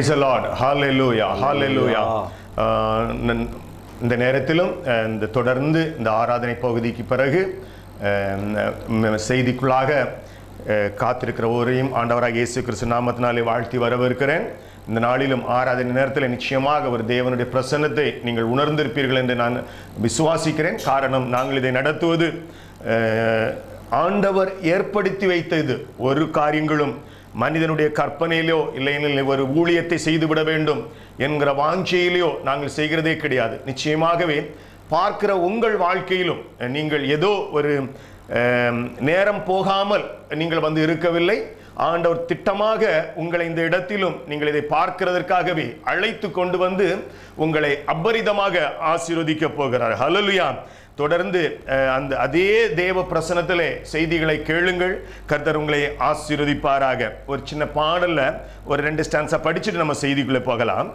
Price Lord ஹalleluya ஹalleluya ஆஹ் நன்- இந்த நேரத்திலும் அஹ், இந்த தொடர்ந்து இந்த ஆராதனை பகுதிக்கு பிறகு அஹ், ம், செய்திக்குள்ளாக அஹ், காத்திருக்கிற ஒரையும் ஆண்டவராக இயேசு கிறிஸ்து நாமத்தினாலே வாழ்த்தி வரவிருக்கிறேன் இந்த நாளிலும் ஆராதனை நேரத்தில் நிச்சயமாக ஒரு தேவனுடைய பிரசன்னத்தை நீங்கள் உணர்ந்திருப்பீர்கள் என்று நான் விசுவாசிக்கிறேன் காரணம் நாங்கள் இதை நடத்துவது அஹ், ஆண்டவர் ஏற்படுத்தி வைத்த இது ஒரு காரியங்களும் மனிதனுடைய கற்பனையிலோ இல்லையெனில் ஒரு ஊழியத்தை செய்துவிட வேண்டும் என்கிற வாஞ்சையிலையோ நாங்கள் செய்கிறதே கிடையாது நிச்சயமாகவே பார்க்கிற உங்கள் வாழ்க்கையிலும் நீங்கள் ஏதோ ஒரு அஹ், நேரம் போகாமல் நீங்கள் வந்து இருக்கவில்லை ஆண்டவர் திட்டமாக உங்களை இந்த இடத்திலும் நீங்கள் இதை பார்க்கிறதற்காகவே அழைத்து கொண்டு வந்து உங்களை அபரிதமாக ஆசீர்வதிக்க போகிறார் ஹalleluya தொடர்ந்து அஹ், அந்த அதே தேவ பிரசனத்திலே செய்திகளை கேளுங்கள் கர்த்தர் உங்களை ஆசீர்வதிப்பாராக ஒரு சின்ன பாடல்ல ஒரு ரெண்டு ஸ்டான்ஸா படிச்சுட்டு நம்ம செய்திக்குள்ளே போகலாம்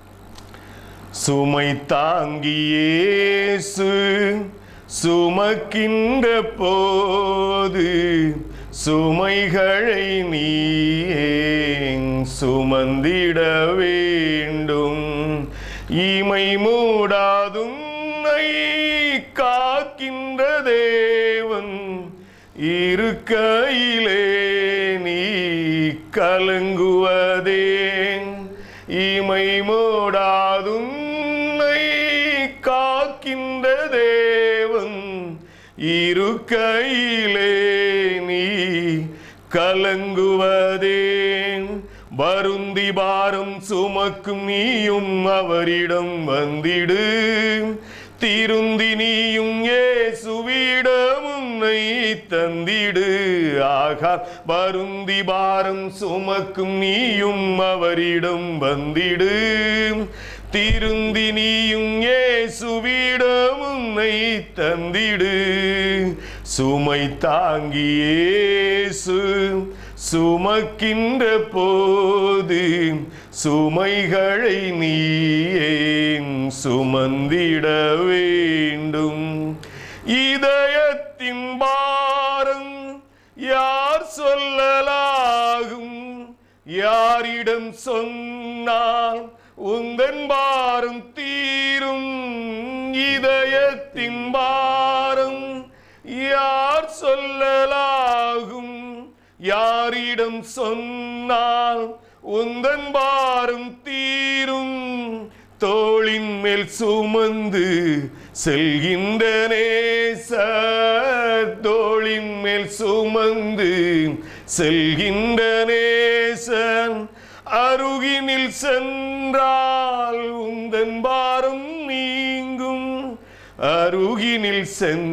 சுமை தாங்கியேசு சுமக்கின்ற போது சுமைகளை நீயே சுமந்திட வேண்டும் இமை மூடாதுன்னை காக்கின்ற தேவன் இருக்கையிலே நீ கலங்குவதேன் இமை மூடாதுன்னை காக்கின்ற தேவன் இருக்கையிலே நீ கலங்குவதேன் வருந்தி பாரம் சுமக்கும் நீயும் அவரிடம் வந்திடு திருந்தி நீயும் ஏசுவிடம் உன்னை தந்திடு ஆகா வருந்தி பாரம் சுமக்கும் நீயும் அவரிடம் வந்திடு திருந்தி நீயும் ஏசுவிடம் உன்னை தந்திடு சுமை தாங்கியேசு சுமக்கின்ற போது சுமைகளை நீயேன் சுமந்திட வேண்டும் இதயத்தின் பாரம் யார் சொல்லலாகும் யாரிடம் சொன்னால் உந்தன் பாரம் தீரும் இதயத்தின் பாரம் யார் சொல்லலாகும் யாரிடம் சொன்னால் உந்தன் பாரம் தீரும் தோளின் மேல் சுமந்து செல்கின்ற நேசர் தோளின் மேல் சுமந்து செல்கின்ற நேசன் அருகினில் சென்றால் உந்தன் பாரம் நீங்கும் அருகினில்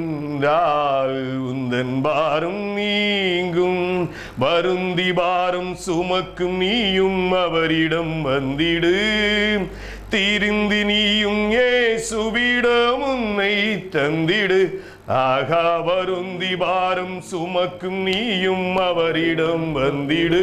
சென்றால் உந்தன் பாரம் நீங்கும் வருந்தி பாரம் சுமக்கும் நீயும் அவரிடம் வந்திடு திரிந்து நீயும் ஏசுவிடம் உன்னை தந்திடு ஆகா வருந்தி பாரம் சுமக்கும் நீயும் அவரிடம் வந்திடு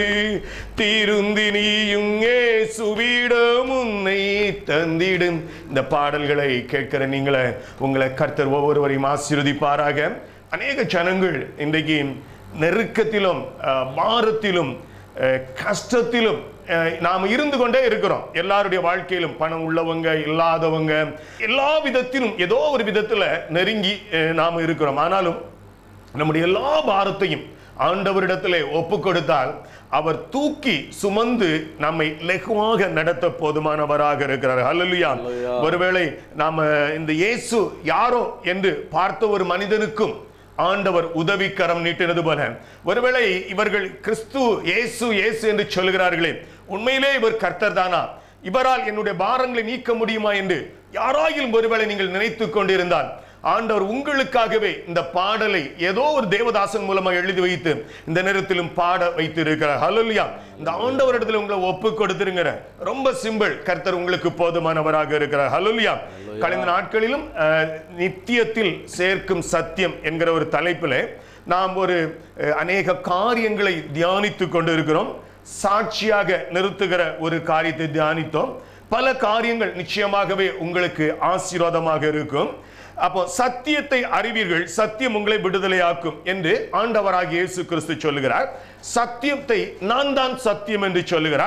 திருந்தி நீயும் ஏசுவிடம் உன்னை தந்திடும் இந்த பாடல்களை கேட்கிற நீங்களே உங்களை கர்த்தர் ஒவ்வொருவரையும் ஆசீர்வதிப்பாராக அநேக ஜனங்கள் இன்றைக்கு நெருக்கத்திலும் அஹ், பாரத்திலும் அஹ், கஷ்டத்திலும் அஹ், நாம் இருந்து கொண்டே இருக்கிறோம் எல்லாருடைய வாழ்க்கையிலும் பணம் உள்ளவங்க இல்லாதவங்க எல்லா விதத்திலும் ஏதோ ஒரு விதத்துல நெருங்கி அஹ், நாம் இருக்கிறோம் ஆனாலும் நம்முடைய எல்லா பாரத்தையும் ஆண்டவரிடத்திலே ஒப்பு கொடுத்தால் அவர் தூக்கி சுமந்து நம்மை லெகுவாக நடத்த போதுமானவராக இருக்கிறார் ஹalleluya ஒருவேளை நாம இந்த இயேசு யாரோ என்று பார்த்த ஒரு மனிதனுக்கும் ஆண்டவர் உதவிக்கரம் நீட்டினது போல ஒருவேளை இவர்கள் கிறிஸ்து இயேசு இயேசு என்று சொல்கிறார்களே உண்மையிலே இவர் கர்த்தர் தானா இவரால் என்னுடைய பாரங்களை நீக்க முடியுமா என்று யாராயிலும் ஒருவேளை நீங்கள் நினைத்துக் கொண்டிருந்தால் ஆண்டவர் உங்களுக்காகவே இந்த பாடலை ஏதோ ஒரு தேவதாசன் மூலமா எழுதி வைத்து இந்த நேரத்திலும் பாட வைத்து இருக்கிறார் ஹalleluya இந்த ஆண்டவரிடத்துல உங்களை ஒப்பு கொடுத்துருங்க ரொம்ப சிம்பிள் கர்த்தர் உங்களுக்கு போதுமானவராக இருக்கிறார் ஹalleluya கடந்த நாட்களிலும் அஹ், நித்தியத்தில் சேர்க்கும் சத்தியம் என்கிற ஒரு தலைப்பில் நாம் ஒரு அஹ், அநேக காரியங்களை தியானித்துக் கொண்டு இருக்கிறோம் சாட்சியாக நிறுத்துகிற ஒரு காரியத்தை தியானித்தோம் பல காரியங்கள் நிச்சயமாகவே உங்களுக்கு ஆசீர்வாதமாக இருக்கும் அப்போ சத்தியத்தை அறிவீர்கள் சத்தியம் உங்களை விடுதலையாக்கும் என்று ஆண்டவராகிய இயேசு கிறிஸ்து சொல்லுகிறார் சத்தியத்தை நான் தான் சத்தியம் என்று சொல்லுகிறார்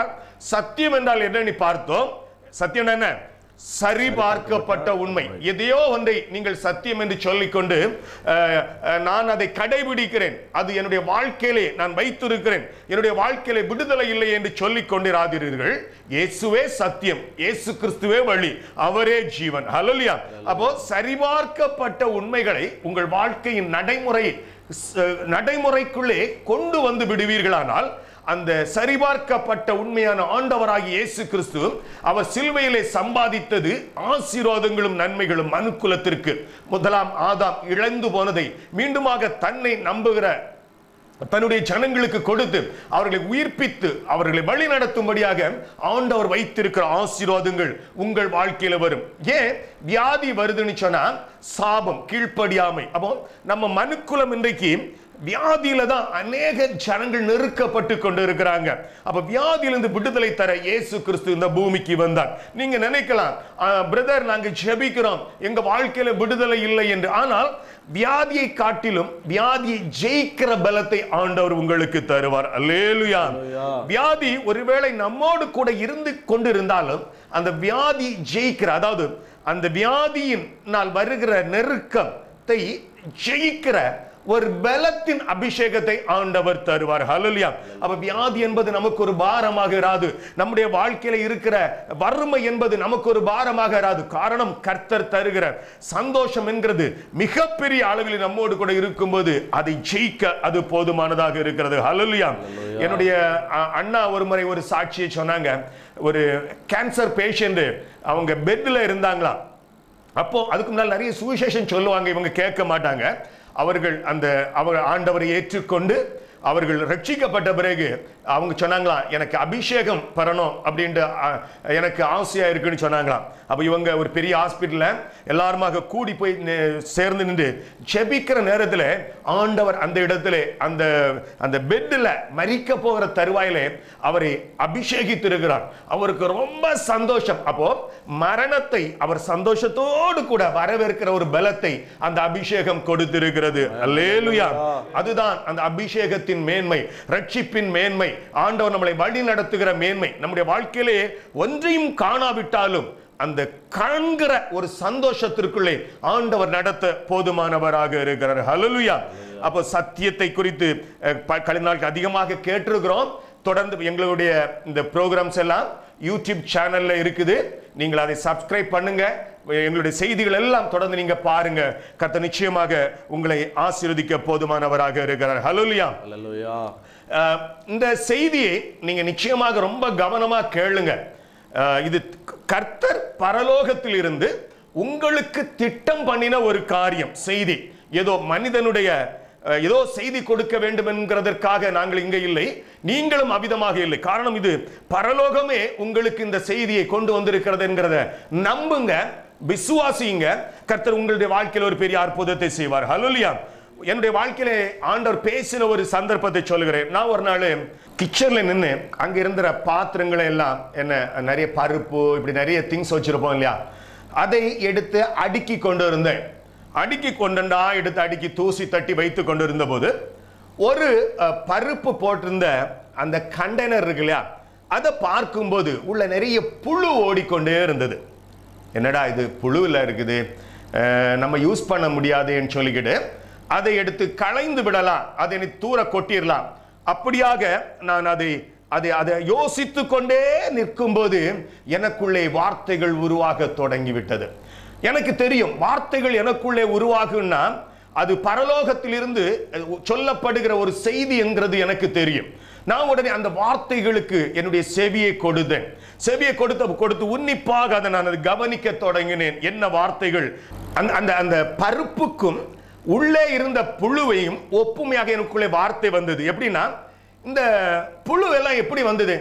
சத்தியம் என்றால் என்னன்னு பார்த்தோம் சத்தியம் என்ன சரிபார்க்கப்பட்ட உண்மை எதையோ ஒன்றை நீங்கள் சத்தியம் என்று சொல்லிக்கொண்டு அஹ், அஹ், நான் அதை கடைபிடிக்கிறேன் அது என்னுடைய வாழ்க்கையிலே நான் வைத்திருக்கிறேன் என்னுடைய வாழ்க்கையிலே விடுதலை இல்லை என்று சொல்லிக் கொண்டிராதீர்கள் இயேசுவே சத்தியம் இயேசு கிறிஸ்துவே வழி அவரே ஜீவன் ஹalleluya அப்போ சரிபார்க்கப்பட்ட உண்மைகளை உங்கள் வாழ்க்கையின் நடைமுறை ச- நடைமுறைக்குள்ளே கொண்டு வந்து விடுவீர்களானால் அந்த சரிபார்க்கப்பட்ட உண்மையான ஆண்டவராகிய இயேசு கிறிஸ்து அவர் சிலுவையிலே சம்பாதித்தது ஆசீர்வாதங்களும் நன்மைகளும் மனுக்குலத்திற்கு முதலாம் ஆதாம் இழந்து போனதை மீண்டுமாக தன்னை நம்புகிற தன்னுடைய ஜனங்களுக்கு கொடுத்து அவர்களை உயிர்ப்பித்து அவர்களை வழி நடத்தும்படியாக ஆண்டவர் வைத்திருக்கிற ஆசீர்வாதங்கள் உங்கள் வாழ்க்கையில வரும் ஏன் வியாதி வருதுன்னு சொன்னா சாபம் கீழ்ப்படியாமை அப்போ நம்ம மனுக்குலம் இன்றைக்கு வியாதியில தான் அநேக ஜனங்கள் நெருக்கப்பட்டு கொண்டு இருக்கிறாங்க அப்ப வியாதியிலிருந்து விடுதலை தர இயேசு கிறிஸ்து இந்த பூமிக்கு வந்தார் நீங்க நினைக்கலாம் பிரதர் நாங்க ஜெபிக்கிறோம் எங்க வாழ்க்கையில விடுதலை இல்லை என்று ஆனால் வியாதியை காட்டிலும் வியாதியை ஜெயிக்கிற பலத்தை ஆண்டவர் உங்களுக்கு தருவார் அல்லேலுயா வியாதி ஒருவேளை நம்மோடு கூட இருந்து கொண்டிருந்தாலும் அந்த வியாதி ஜெயிக்கிற அதாவது அந்த வியாதியின் நாள் வருகிற நெருக்கத்தை ஜெயிக்கிற ஒரு பலத்தின் அபிஷேகத்தை ஆண்டவர் தருவார் ஹalleluya அப்ப வியாதி என்பது நமக்கு ஒரு பாரமாக இராது நம்முடைய வாழ்க்கையில இருக்கிற வறுமை என்பது நமக்கு ஒரு பாரமாக இராது காரணம் கர்த்தர் தருகிற சந்தோஷம் என்கிறது மிகப்பெரிய அளவில் நம்மோடு கூட இருக்கும்போது அதை ஜெயிக்க அது போதுமானதாக இருக்கிறது ஹalleluya என்னுடைய அ, அண்ணா ஒரு முறை ஒரு சாட்சியை சொன்னாங்க ஒரு கேன்சர் பேஷண்ட் அவங்க பெட்ல இருந்தாங்களாம் அப்போ அதுக்கு முன்னால் நிறைய சுவிசேஷம் சொல்லுவாங்க இவங்க கேட்க மாட்டாங்க அவர்கள் அந்த அவர் ஆண்டவரை ஏற்றுக்கொண்டு அவர்கள் ரட்சிக்கப்பட்ட பிறகு அவங்க சொன்னாங்களாம் எனக்கு அபிஷேகம் பெறணும் அப்படின்ட்டு அ, எனக்கு ஆசையா இருக்குன்னு சொன்னாங்களாம் அப்ப இவங்க ஒரு பெரிய ஹாஸ்பிட்டல்ல எல்லாருமாக கூடி போய் நி- சேர்ந்து நின்று ஜெபிக்கிற நேரத்தில் ஆண்டவர் அந்த இடத்துல அந்த அந்த பெட்டில் மரிக்க போகிற தருவாயிலே அவரை அபிஷேகித்திருக்கிறார் அவருக்கு ரொம்ப சந்தோஷம் அப்போ மரணத்தை அவர் சந்தோஷத்தோடு கூட வரவேற்கிற ஒரு பலத்தை அந்த அபிஷேகம் கொடுத்திருக்கிறது அல்லேலுயா அதுதான் அந்த அபிஷேகத்தின் மேன்மை ரட்சிப்பின் மேன்மை ஆண்டவர் நம்மளை வழி நடத்துகிற மேன்மை நம்முடைய வாழ்க்கையிலே ஒன்றையும் காணாவிட்டாலும் அந்த காண்கிற ஒரு சந்தோஷத்திற்குள்ளே ஆண்டவர் நடத்த போதுமானவராக இருக்கிறார் ஹalleluya அப்போ சத்தியத்தை குறித்து அஹ், ப- கடந்த நாளுக்கு அதிகமாக கேட்டிருக்கிறோம் தொடர்ந்து எங்களுடைய இந்த ப்ரோக்ராம்ஸ் எல்லாம் யூடியூப் சேனல்ல இருக்குது நீங்கள் அதை சப்ஸ்கிரைப் பண்ணுங்க எங்களுடைய செய்திகள் எல்லாம் தொடர்ந்து நீங்க பாருங்க கர்த்தர் நிச்சயமாக உங்களை ஆசீர்வதிக்க போதுமானவராக இருக்கிறார் ஹalleluya அல்லேலூயா அஹ், இந்த செய்தியை நீங்க நிச்சயமாக ரொம்ப கவனமா கேளுங்க அஹ், இது கர்த்தர் பரலோகத்தில் இருந்து உங்களுக்கு திட்டம் பண்ணின ஒரு காரியம் செய்தி ஏதோ மனிதனுடைய அஹ், ஏதோ செய்தி கொடுக்க வேண்டும் என்கிறதற்காக நாங்கள் இங்க இல்லை நீங்களும் அவிதமாக இல்லை காரணம் இது பரலோகமே உங்களுக்கு இந்த செய்தியை கொண்டு வந்திருக்கிறது என்கிறத நம்புங்க விசுவாசிங்க கர்த்தர் உங்களுடைய வாழ்க்கையில் ஒரு பெரிய அற்புதத்தை செய்வார் ஹலோலியா என்னுடைய வாழ்க்கையில ஆண்டவர் பேசின ஒரு சந்தர்ப்பத்தை சொல்லுகிறேன் நான் ஒரு நாள் கிச்சன்ல நின்று அங்க இருந்த பாத்திரங்களை எல்லாம் என்ன நிறைய பருப்பு இப்படி நிறைய திங்ஸ் வச்சிருப்போம் இல்லையா அதை எடுத்து அடுக்கி கொண்டு இருந்தேன் அடுக்கி கொண்டா எடுத்து அடுக்கி தூசி தட்டி வைத்து கொண்டு இருந்த போது ஒரு அஹ், பருப்பு போட்டிருந்த அந்த கண்டெய்னர் இருக்கு இல்லையா அதை பார்க்கும்போது உள்ள நிறைய புழு ஓடிக்கொண்டே இருந்தது என்னடா இது புழுவில் இருக்குது அஹ், நம்ம யூஸ் பண்ண முடியாதுன்னு சொல்லிக்கிட்டு அதை எடுத்து களைந்து விடலாம் அதை நீ தூர கொட்டிடலாம் அப்படியாக நான் அதை அதை அதை யோசித்து கொண்டே நிற்கும்போது எனக்குள்ளே வார்த்தைகள் உருவாக தொடங்கிவிட்டது எனக்கு தெரியும் வார்த்தைகள் எனக்குள்ளே உருவாகுன்னா அது பரலோகத்திலிருந்து அஹ், சொல்லப்படுகிற ஒரு செய்தி என்கிறது எனக்கு தெரியும் நான் உடனே அந்த வார்த்தைகளுக்கு என்னுடைய செவியை கொடுத்தேன் செவியை கொடுத்த கொடுத்து உன்னிப்பாக அதை நான் அதை கவனிக்க தொடங்கினேன் என்ன வார்த்தைகள் அந்த அந்த அந்த பருப்புக்கும் உள்ளே இருந்த புழுவையும் ஒப்புமையாக எனக்குள்ளே வார்த்தை வந்தது எப்படின்னா இந்த புழு எல்லாம் எப்படி வந்தது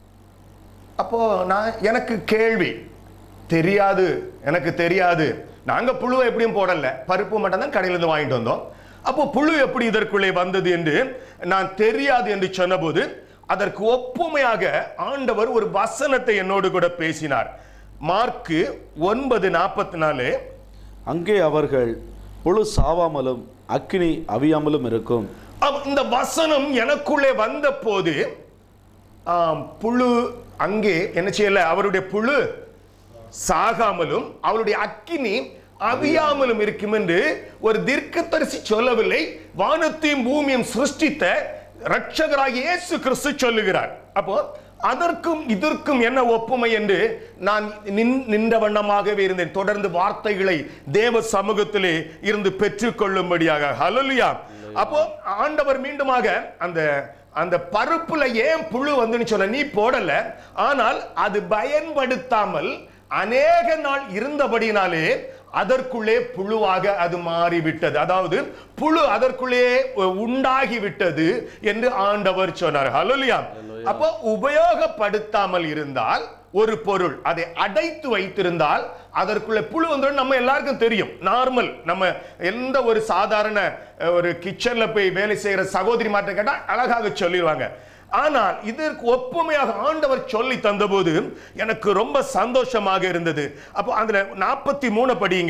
அப்போ நான் எனக்கு கேள்வி தெரியாது எனக்கு தெரியாது நாங்க புழுவை எப்படியும் போடல பருப்பு மட்டும் தான் கடையில இருந்து வாங்கிட்டு வந்தோம் அப்போ புழு எப்படி இதற்குள்ளே வந்தது என்று நான் தெரியாது என்று சொன்னபோது அதற்கு ஒப்புமையாக ஆண்டவர் ஒரு வசனத்தை என்னோடு கூட பேசினார் மார்க்கு ஒன்பது நாற்பத்தி நாலு அங்கே அவர்கள் புழு சாவாமலும் அக்கினி அவியாமலும் இருக்கும் அவ்- இந்த வசனம் எனக்குள்ளே வந்த போது ஆம், புழு அங்கே என்ன செய்யல அவருடைய புழு சாகாமலும் அவருடைய அக்கினி அவியாமலும் இருக்கும் என்று ஒரு தீர்க்கதரிசி சொல்லவில்லை வானத்தையும் பூமியும் சிருஷ்டித்த ரட்சகராகிய இயேசு கிறிஸ்து சொல்லுகிறார் அப்போ அதற்கும் இதற்கும் என்ன ஒப்புமை என்று நான் நின்- நின்ற வண்ணமாகவே இருந்தேன் தொடர்ந்து வார்த்தைகளை தேவ சமூகத்திலே இருந்து பெற்றுக்கொள்ளும்படியாக ஹalleluya அப்போ ஆண்டவர் மீண்டுமாக அந்த அந்த பருப்புல ஏன் புழு வந்துன்னு சொன்ன நீ போடல ஆனால் அது பயன்படுத்தாமல் அநேக நாள் இருந்தபடினாலே அதற்குள்ளே புழுவாக அது மாறிவிட்டது அதாவது புழு அதற்குள்ளே உண்டாகி விட்டது என்று ஆண்டவர் சொன்னார் ஹalleluya அப்போ உபயோகப்படுத்தாமல் இருந்தால் ஒரு பொருள் அதை அடைத்து வைத்திருந்தால் அதற்குள்ள புழு வந்துடும் நம்ம எல்லாருக்கும் தெரியும் நார்மல் நம்ம எந்த ஒரு சாதாரண அஹ், ஒரு கிச்சன்ல போய் வேலை செய்யற சகோதரி மாற்ற கேட்டா அழகாக சொல்லிடுவாங்க ஆனால் இதற்கு ஒப்புமையாக ஆண்டவர் சொல்லி தந்தபோது எனக்கு ரொம்ப சந்தோஷமாக இருந்தது அப்போ அதுல நாற்பத்தி மூணு படிங்க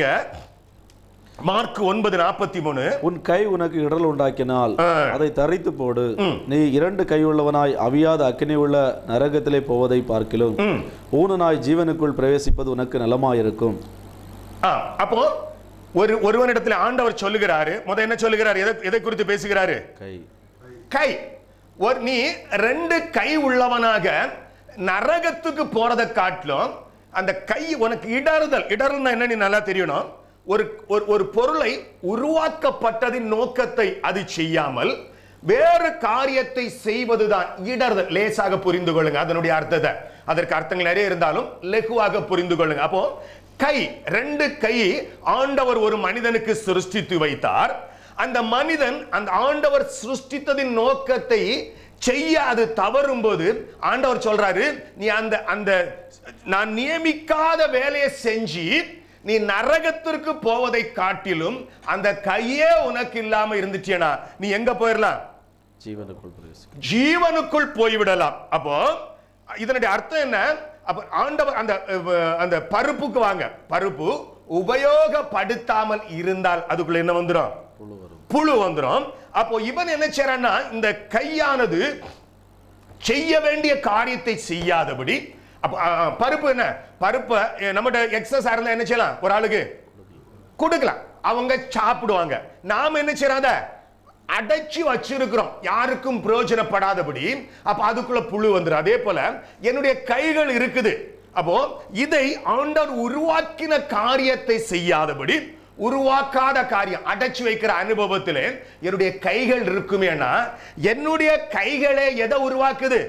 மார்க் ஒன்பது நாற்பத்தி மூணு உன் கை உனக்கு இடல் உண்டாக்கினால் ஆ. அதை தரித்து போடு நீ இரண்டு கை உள்ளவனாய் அவியாத அக்கினி உள்ள நரகத்திலே போவதை பார்க்கிலும் ம். ஊனனாய் ஜீவனுக்குள் பிரவேசிப்பது உனக்கு நலமாயிருக்கும் ஆ, அப்போ ஒரு ஒருவனிடத்தில் ஆண்டவர் சொல்லுகிறாரு முத என்ன சொல்லுகிறார் எதை எதை குறித்து பேசுகிறாரு கை கை ஒரு நீ ரெண்டு கை உள்ளவனாக நரகத்துக்கு போறதை காட்டிலும் அந்த கை உனக்கு இடறுதல் இடறுனா என்ன நீ நல்லா தெரியணும் ஒரு ஒரு ஒரு பொருளை உருவாக்கப்பட்டதின் நோக்கத்தை அது செய்யாமல் வேறு காரியத்தை செய்வதுதான் இடறுதல் லேசாக புரிந்து கொள்ளுங்க அதனுடைய அர்த்தத்தை அதற்கு அர்த்தங்கள் நிறைய இருந்தாலும் லெகுவாக புரிந்து கொள்ளுங்க அப்போ கை ரெண்டு கை ஆண்டவர் ஒரு மனிதனுக்கு சிருஷ்டித்து வைத்தார் அந்த மனிதன் அந்த ஆண்டவர் சிருஷ்டித்ததின் நோக்கத்தை செய்ய அது தவறும் போது ஆண்டவர் சொல்றாரு நீ அந்த அந்த நான் நியமிக்காத வேலையை செஞ்சு நீ நரகத்திற்கு போவதை காட்டிலும் அந்த கையே உனக்கு இல்லாம இருந்துச்சேனா நீ எங்க போயிடலாம் ஜீவனுக்குள் பிரவேசிக்கும் ஜீவனுக்குள் போய்விடலாம் அப்போ இதனுடைய அர்த்தம் என்ன அப்ப ஆண்டவர் அந்த அஹ், அந்த பருப்புக்கு வாங்க பருப்பு உபயோகப்படுத்தாமல் இருந்தால் அதுக்குள்ள என்ன வந்துடும் புழு வரும் புழு வந்துடும் அப்போ இவன் என்ன செய்யறான்னா இந்த கையானது செய்ய வேண்டிய காரியத்தை செய்யாதபடி அப்ப அ, அ, பருப்பு என்ன பருப்பை அஹ், நம்மகிட்ட எக்ஸஸ் இருந்தா என்ன செய்யலாம் ஒரு ஆளுக்கு கொடுக்கலாம் அவங்க சாப்பிடுவாங்க நாம என்ன செய்யறோம் அதை அடைச்சு வச்சிருக்கிறோம் யாருக்கும் பிரயோஜனப்படாதபடி அப்ப அதுக்குள்ள புழு வந்துடும் அதே போல என்னுடைய கைகள் இருக்குது அப்போ இதை ஆண்டவர் உருவாக்கின காரியத்தை செய்யாதபடி உருவாக்காத காரியம் அடைச்சு வைக்கிற அனுபவத்திலே என்னுடைய கைகள் இருக்குமேனா என்னுடைய கைகளே எதை உருவாக்குது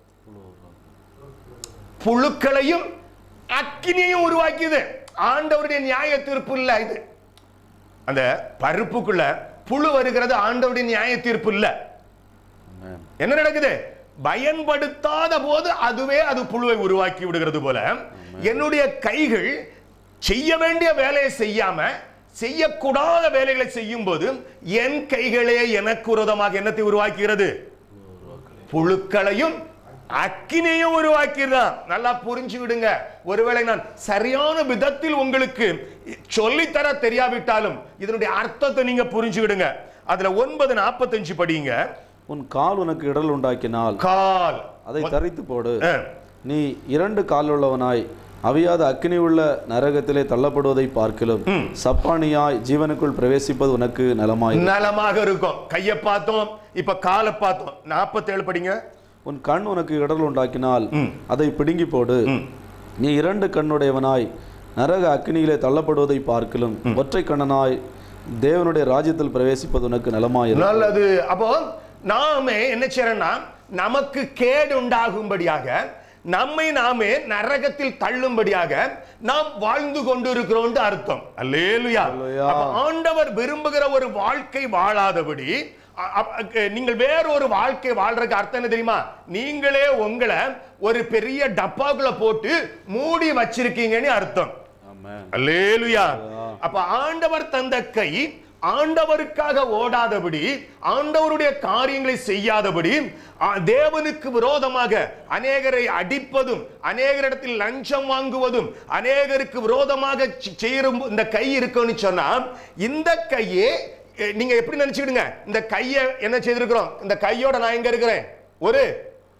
புழுக்களையும் அக்கினியையும் உருவாக்கியது ஆண்டவருடைய நியாய தீர்ப்பு இல்ல இது அந்த பருப்புக்குள்ள புழு வருகிறது ஆண்டவருடைய நியாய தீர்ப்பு இல்ல ஆமென். என்ன நடக்குது பயன்படுத்தாத போது அதுவே அது புழுவை உருவாக்கி விடுகிறது போல என்னுடைய கைகள் செய்ய வேண்டிய வேலையை செய்யாம செய்யக்கூடாத வேலைகளை செய்யும் போது என் கைகளே எனக்கு விரோதமாக என்னத்தை உருவாக்குகிறது புழுக்களையும் அக்கினையும் உருவாக்கிடுறான் நல்லா புரிஞ்சு விடுங்க ஒருவேளை நான் சரியான விதத்தில் உங்களுக்கு சொல்லித்தர தெரியாவிட்டாலும் இதனுடைய அர்த்தத்தை நீங்க புரிஞ்சு விடுங்க அதுல ஒன்பது நாற்பத்தஞ்சு படிங்க உன் கால் உனக்கு இடல் உண்டாக்கினால் கால் அதை தரித்து போடு ஆ, நீ இரண்டு காலுள்ளவனாய் அவியாத அக்கினி உள்ள நரகத்திலே தள்ளப்படுவதை பார்க்கிலும் சப்பானியாய் ஜீவனுக்குள் பிரவேசிப்பது உனக்கு நலமாய் நலமாக இருக்கும் கையை பார்த்தோம் இப்ப காலை பார்த்தோம் நாற்பத்தேழு படிங்க உன் கண் உனக்கு இடல் உண்டாக்கினால் அதை பிடுங்கி போடு நீ இரண்டு கண்ணுடையவனாய் நரக அக்கினியிலே தள்ளப்படுவதை பார்க்கிலும் ஒற்றை கண்ணனாய் தேவனுடைய ராஜ்யத்தில் பிரவேசிப்பது உனக்கு நலமாயிரும் நல்லது அப்போ நாமே என்ன செய்யறோம்னா நமக்கு கேடு உண்டாகும்படியாக நம்மை நாமே நரகத்தில் தள்ளும்படியாக நாம் வாழ்ந்து கொண்டிருக்கிறோம் அர்த்தம் அல்லேலுயா அல்லேலூயா. அப்ப ஆண்டவர் விரும்புகிற ஒரு வாழ்க்கை வாழாதபடி அ- அ- அ- நீங்கள் வேற ஒரு வாழ்க்கை வாழ்றதுக்கு அர்த்தம் என்ன தெரியுமா நீங்களே உங்களை ஒரு பெரிய டப்பாக்குள்ள போட்டு மூடி வச்சிருக்கீங்கன்னு அர்த்தம் ஆமென். அல்லேலுயா அப்ப ஆண்டவர் தந்த கை ஆண்டவருக்காக ஓடாதபடி ஆண்டவருடைய காரியங்களை செய்யாதபடி ஆ, தேவனுக்கு விரோதமாக அநேகரை அடிப்பதும் அநேகரிடத்தில் லஞ்சம் வாங்குவதும் அநேகருக்கு விரோதமாக செ- செய்யும் இந்த கை இருக்குன்னு சொன்னா இந்த கையே எ, நீங்க எப்படி நினைச்சுக்கிடுங்க இந்த கையை என்ன செய்திருக்கிறோம் இந்த கையோட நான் எங்க இருக்கிறேன் ஒரு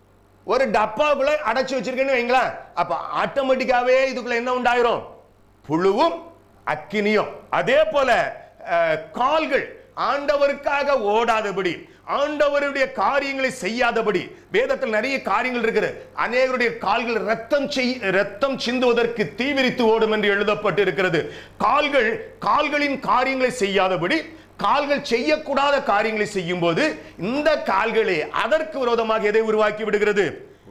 ஒரு டப்பாக்குள்ள அடைச்சு வச்சிருக்கேன்னு வைங்களேன் அப்ப ஆட்டோமேட்டிக்காவே இதுக்குள்ள என்ன உண்டாயிரும் புழுவும் அக்கினியும் அதே போல அஹ், கால்கள் ஆண்டவருக்காக ஓடாதபடி ஆண்டவருடைய காரியங்களை செய்யாதபடி வேதத்தில் நிறைய காரியங்கள் இருக்குது அநேகருடைய கால்கள் ரத்தம் செய் ரத்தம் சிந்துவதற்கு தீவிரித்து ஓடும் என்று எழுதப்பட்டு இருக்கிறது கால்கள் கால்களின் காரியங்களை செய்யாதபடி கால்கள் செய்யக்கூடாத காரியங்களை செய்யும் போது இந்த கால்களே அதற்கு விரோதமாக எதை உருவாக்கி விடுகிறது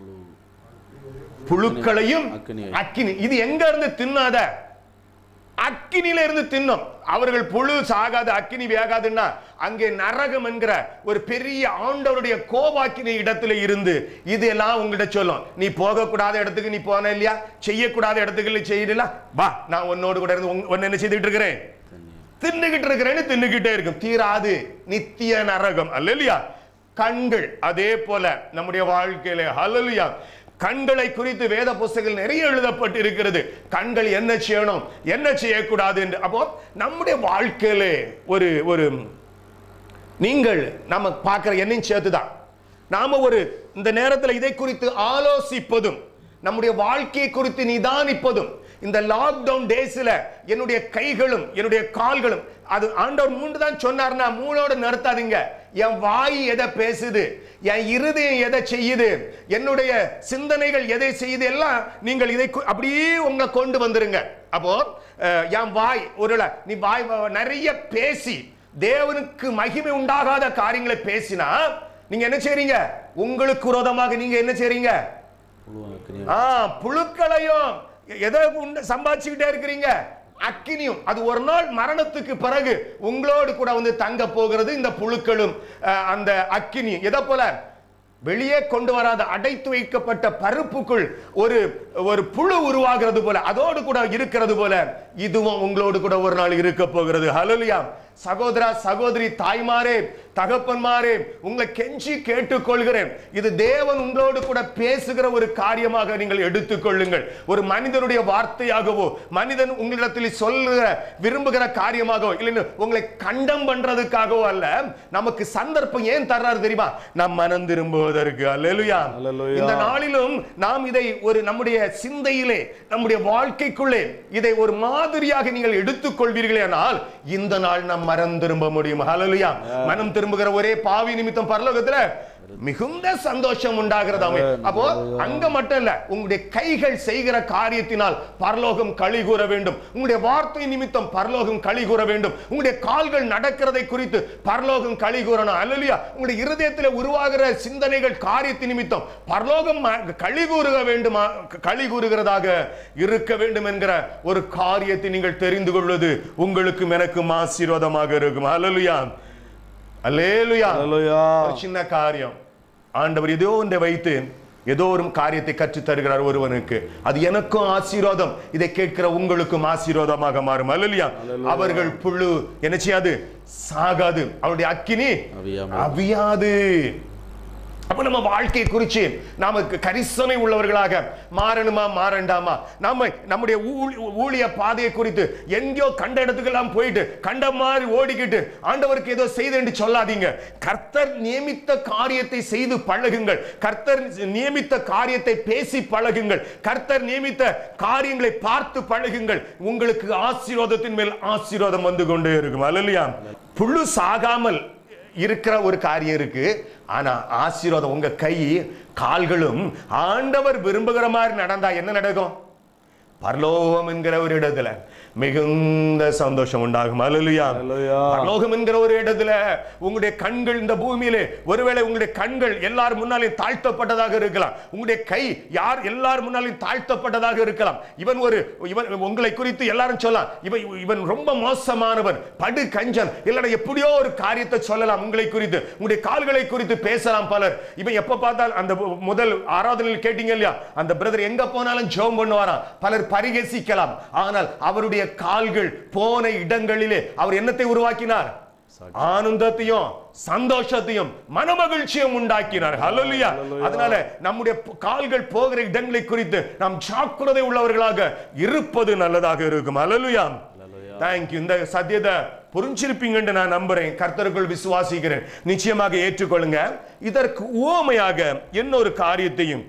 புழுக்களையும் அக்கினியை. அக்கினி இது எங்க இருந்து தின்னாத அக்கினியில இருந்து தின்னும் அவர்கள் புழு சாகாது அக்கினி வேகாதுன்னா அங்கே நரகம் என்கிற ஒரு பெரிய ஆண்டவருடைய கோபாக்கினி இடத்துல இருந்து இது எல்லாம் உங்ககிட்ட சொல்லும் நீ போகக்கூடாத இடத்துக்கு நீ போன இல்லையா செய்யக்கூடாத இடத்துக்கு நீ செய்யல வா நான் உன்னோடு கூட இருந்து உன்- உன்னை என்ன செய்துட்டு இருக்கிறேன் தின்னுகிட்டு இருக்கிறேன்னு தின்னுகிட்டே இருக்கும் தீராது நித்திய நரகம் அல்லையா கண்கள் அதே போல நம்முடைய வாழ்க்கையில ஹalleluya கண்களை குறித்து வேத புஸ்தகங்கள் நிறைய எழுதப்பட்டு இருக்கிறது கண்கள் என்ன செய்யணும் என்ன செய்யக்கூடாது என்று அப்போ நம்முடைய வாழ்க்கையிலே ஒரு ஒரு நீங்கள் நம்ம பார்க்கிற என்னையும் சேர்த்துதான் நாம ஒரு இந்த நேரத்தில் இதை குறித்து ஆலோசிப்பதும் நம்முடைய வாழ்க்கையை குறித்து நிதானிப்பதும் இந்த லாக்டவுன் டேஸ்ல என்னுடைய கைகளும் என்னுடைய கால்களும் அது ஆண்டவர் மூன்று தான் சொன்னார்னா மூணோட நிறுத்தாதீங்க என் வாய் எதை பேசுது என் இருதயம் எதை செய்யுது என்னுடைய சிந்தனைகள் எதை செய்யுது எல்லாம் நீங்கள் இதை கு- அப்படியே உங்களை கொண்டு வந்துருங்க அப்போ அஹ், என் வாய் ஒரு நீ வாய் நிறைய பேசி தேவனுக்கு மகிமை உண்டாகாத காரியங்களை பேசினா நீங்க என்ன செய்றீங்க உங்களுக்கு விரோதமாக நீங்க என்ன செய்றீங்க புழுவும் அக்கினியும் ஆ புழுக்களையும் எ- எதை உண்டு சம்பாதிச்சுக்கிட்டே இருக்கிறீங்க அக்கினியும் அது ஒரு நாள் மரணத்துக்கு பிறகு உங்களோடு கூட வந்து தங்க போகிறது இந்த புழுக்களும் அஹ், அந்த அக்கினியும் எதை போல வெளியே கொண்டு வராத அடைத்து வைக்கப்பட்ட பருப்புக்குள் ஒரு ஒரு புழு உருவாகிறது போல அதோடு கூட இருக்கிறது போல இதுவும் உங்களோடு கூட ஒரு நாள் இருக்க போகிறது ஹalleluya சகோதரா சகோதரி தாய்மாரே தகப்பன்மாரே உங்களை கெஞ்சி கேட்டுக்கொள்கிறேன் இது தேவன் உங்களோடு கூட பேசுகிற ஒரு காரியமாக நீங்கள் எடுத்துக்கொள்ளுங்கள் ஒரு மனிதனுடைய வார்த்தையாகவோ மனிதன் உங்களிடத்தில் சொல்லுகிற விரும்புகிற காரியமாகவோ இல்லைன்னு உங்களை கண்டம் பண்றதுக்காகவோ அல்ல நமக்கு சந்தர்ப்பம் ஏன் தர்றாரு தெரியுமா நம் மனம் திரும்புவதற்கு அல்லேலூயா அல்லேலூயா. இந்த நாளிலும் நாம் இதை ஒரு நம்முடைய சிந்தையிலே நம்முடைய வாழ்க்கைக்குள்ளே இதை ஒரு மாதிரியாக நீங்கள் எடுத்துக்கொள்வீர்களே ஆனால் இந்த நாள் நாம் மனம் திரும்ப முடியும் ஹalleluya மனம் திரும்புகிற ஒரே பாவி நிமித்தம் பரலோகத்துல மிகுந்த சந்தோஷம் உண்டாகிறதாமே அப்போ அங்க மட்டும் இல்ல உங்களுடைய கைகள் செய்கிற காரியத்தினால் பரலோகம் களி கூற வேண்டும் உங்களுடைய வார்த்தை நிமித்தம் பரலோகம் களி கூற வேண்டும் உங்களுடைய கால்கள் நடக்கிறதை குறித்து பரலோகம் களி கூறணும் அல்லையா உங்களுடைய இருதயத்தில் உருவாகிற சிந்தனைகள் காரியத்தின் நிமித்தம் பரலோகம் ம- களி கூறுக வேண்டுமா களி கூறுகிறதாக இருக்க வேண்டும் என்கிற ஒரு காரியத்தை நீங்கள் தெரிந்து கொள்வது உங்களுக்கும் எனக்கும் ஆசீர்வாதமாக இருக்கும் அல்லலுயா அல்லேலுயா அல்லேலூயா ஒரு சின்ன காரியம் ஆண்டவர் ஏதோ ஒன்றை வைத்து ஏதோ ஒரு காரியத்தை கற்றுத் தருகிறார் ஒருவனுக்கு அது எனக்கும் ஆசீர்வாதம் இதை கேட்கிற உங்களுக்கும் ஆசீர்வாதமாக மாறும் அல்லலியா அவர்கள் புழு என்ன செய்யாது சாகாது அவருடைய அக்கினி அவியாமல். அவியாது அப்ப நம்ம வாழ்க்கையை குறித்து நாம கரிசனை உள்ளவர்களாக மாறணுமா மாறண்டாமா நாம நம்முடைய ஊழி- ஊழிய பாதையை குறித்து எங்கேயோ கண்ட இடத்துக்கெல்லாம் போயிட்டு கண்ட மாதிரி ஓடிக்கிட்டு ஆண்டவருக்கு ஏதோ செய்து என்று சொல்லாதீங்க கர்த்தர் நியமித்த காரியத்தை செய்து பழகுங்கள் கர்த்தர் நியமித்த காரியத்தை பேசி பழகுங்கள் கர்த்தர் நியமித்த காரியங்களை பார்த்து பழகுங்கள் உங்களுக்கு ஆசீர்வாதத்தின் மேல் ஆசீர்வாதம் வந்து கொண்டே இருக்கும் அல்லையா புழு சாகாமல் இருக்கிற ஒரு காரியம் இருக்கு ஆனா ஆசீர்வாதம் உங்க கை கால்களும் ஆண்டவர் விரும்புகிற மாதிரி நடந்தா என்ன நடக்கும் பரலோகம் என்கிற ஒரு இடத்துல மிகுந்த சந்தோஷம் உண்டாகும் அல்லேலூயா அல்லேலூயா. பரலோகம் என்கிற ஒரு இடத்துல உங்களுடைய கண்கள் இந்த பூமியிலே ஒருவேளை உங்களுடைய கண்கள் எல்லார் முன்னாலும் தாழ்த்தப்பட்டதாக இருக்கலாம் உங்களுடைய கை யார் எல்லார் முன்னாலும் தாழ்த்தப்பட்டதாக இருக்கலாம் இவன் ஒரு இவன் உங்களை குறித்து எல்லாரும் சொல்லலாம் இவன் இவன் ரொம்ப மோசமானவன் படு கஞ்சன் இல்லைன்னா எப்படியோ ஒரு காரியத்தை சொல்லலாம் உங்களை குறித்து உங்களுடைய கால்களை குறித்து பேசலாம் பலர் இவன் எப்ப பார்த்தால் அந்த முதல் ஆராதனையில் கேட்டீங்க இல்லையா அந்த பிரதர் எங்க போனாலும் ஜெபம் பண்ணுவாராம் பலர் பரிகசிக்கலாம் ஆனால் அவருடைய கால்கள் போன இடங்களிலே அவர் என்னத்தை உருவாக்கினார் ஆனந்தத்தையும் சந்தோஷத்தையும் மனமகிழ்ச்சியும் உண்டாக்கினார் ஹalleluya அதனால நம்முடைய ப- கால்கள் போகிற இடங்களை குறித்து நாம் ஜாக்கிரதை உள்ளவர்களாக இருப்பது நல்லதாக இருக்கும் ஹalleluya தேங்க்யூ இந்த சத்தியத்தை புரிஞ்சிருப்பீங்கன்னு நான் நம்புறேன் கர்த்தருக்குள் விசுவாசிக்கிறேன் நிச்சயமாக ஏற்றுக்கொள்ளுங்க இதற்கு உவமையாக இன்னொரு காரியத்தையும்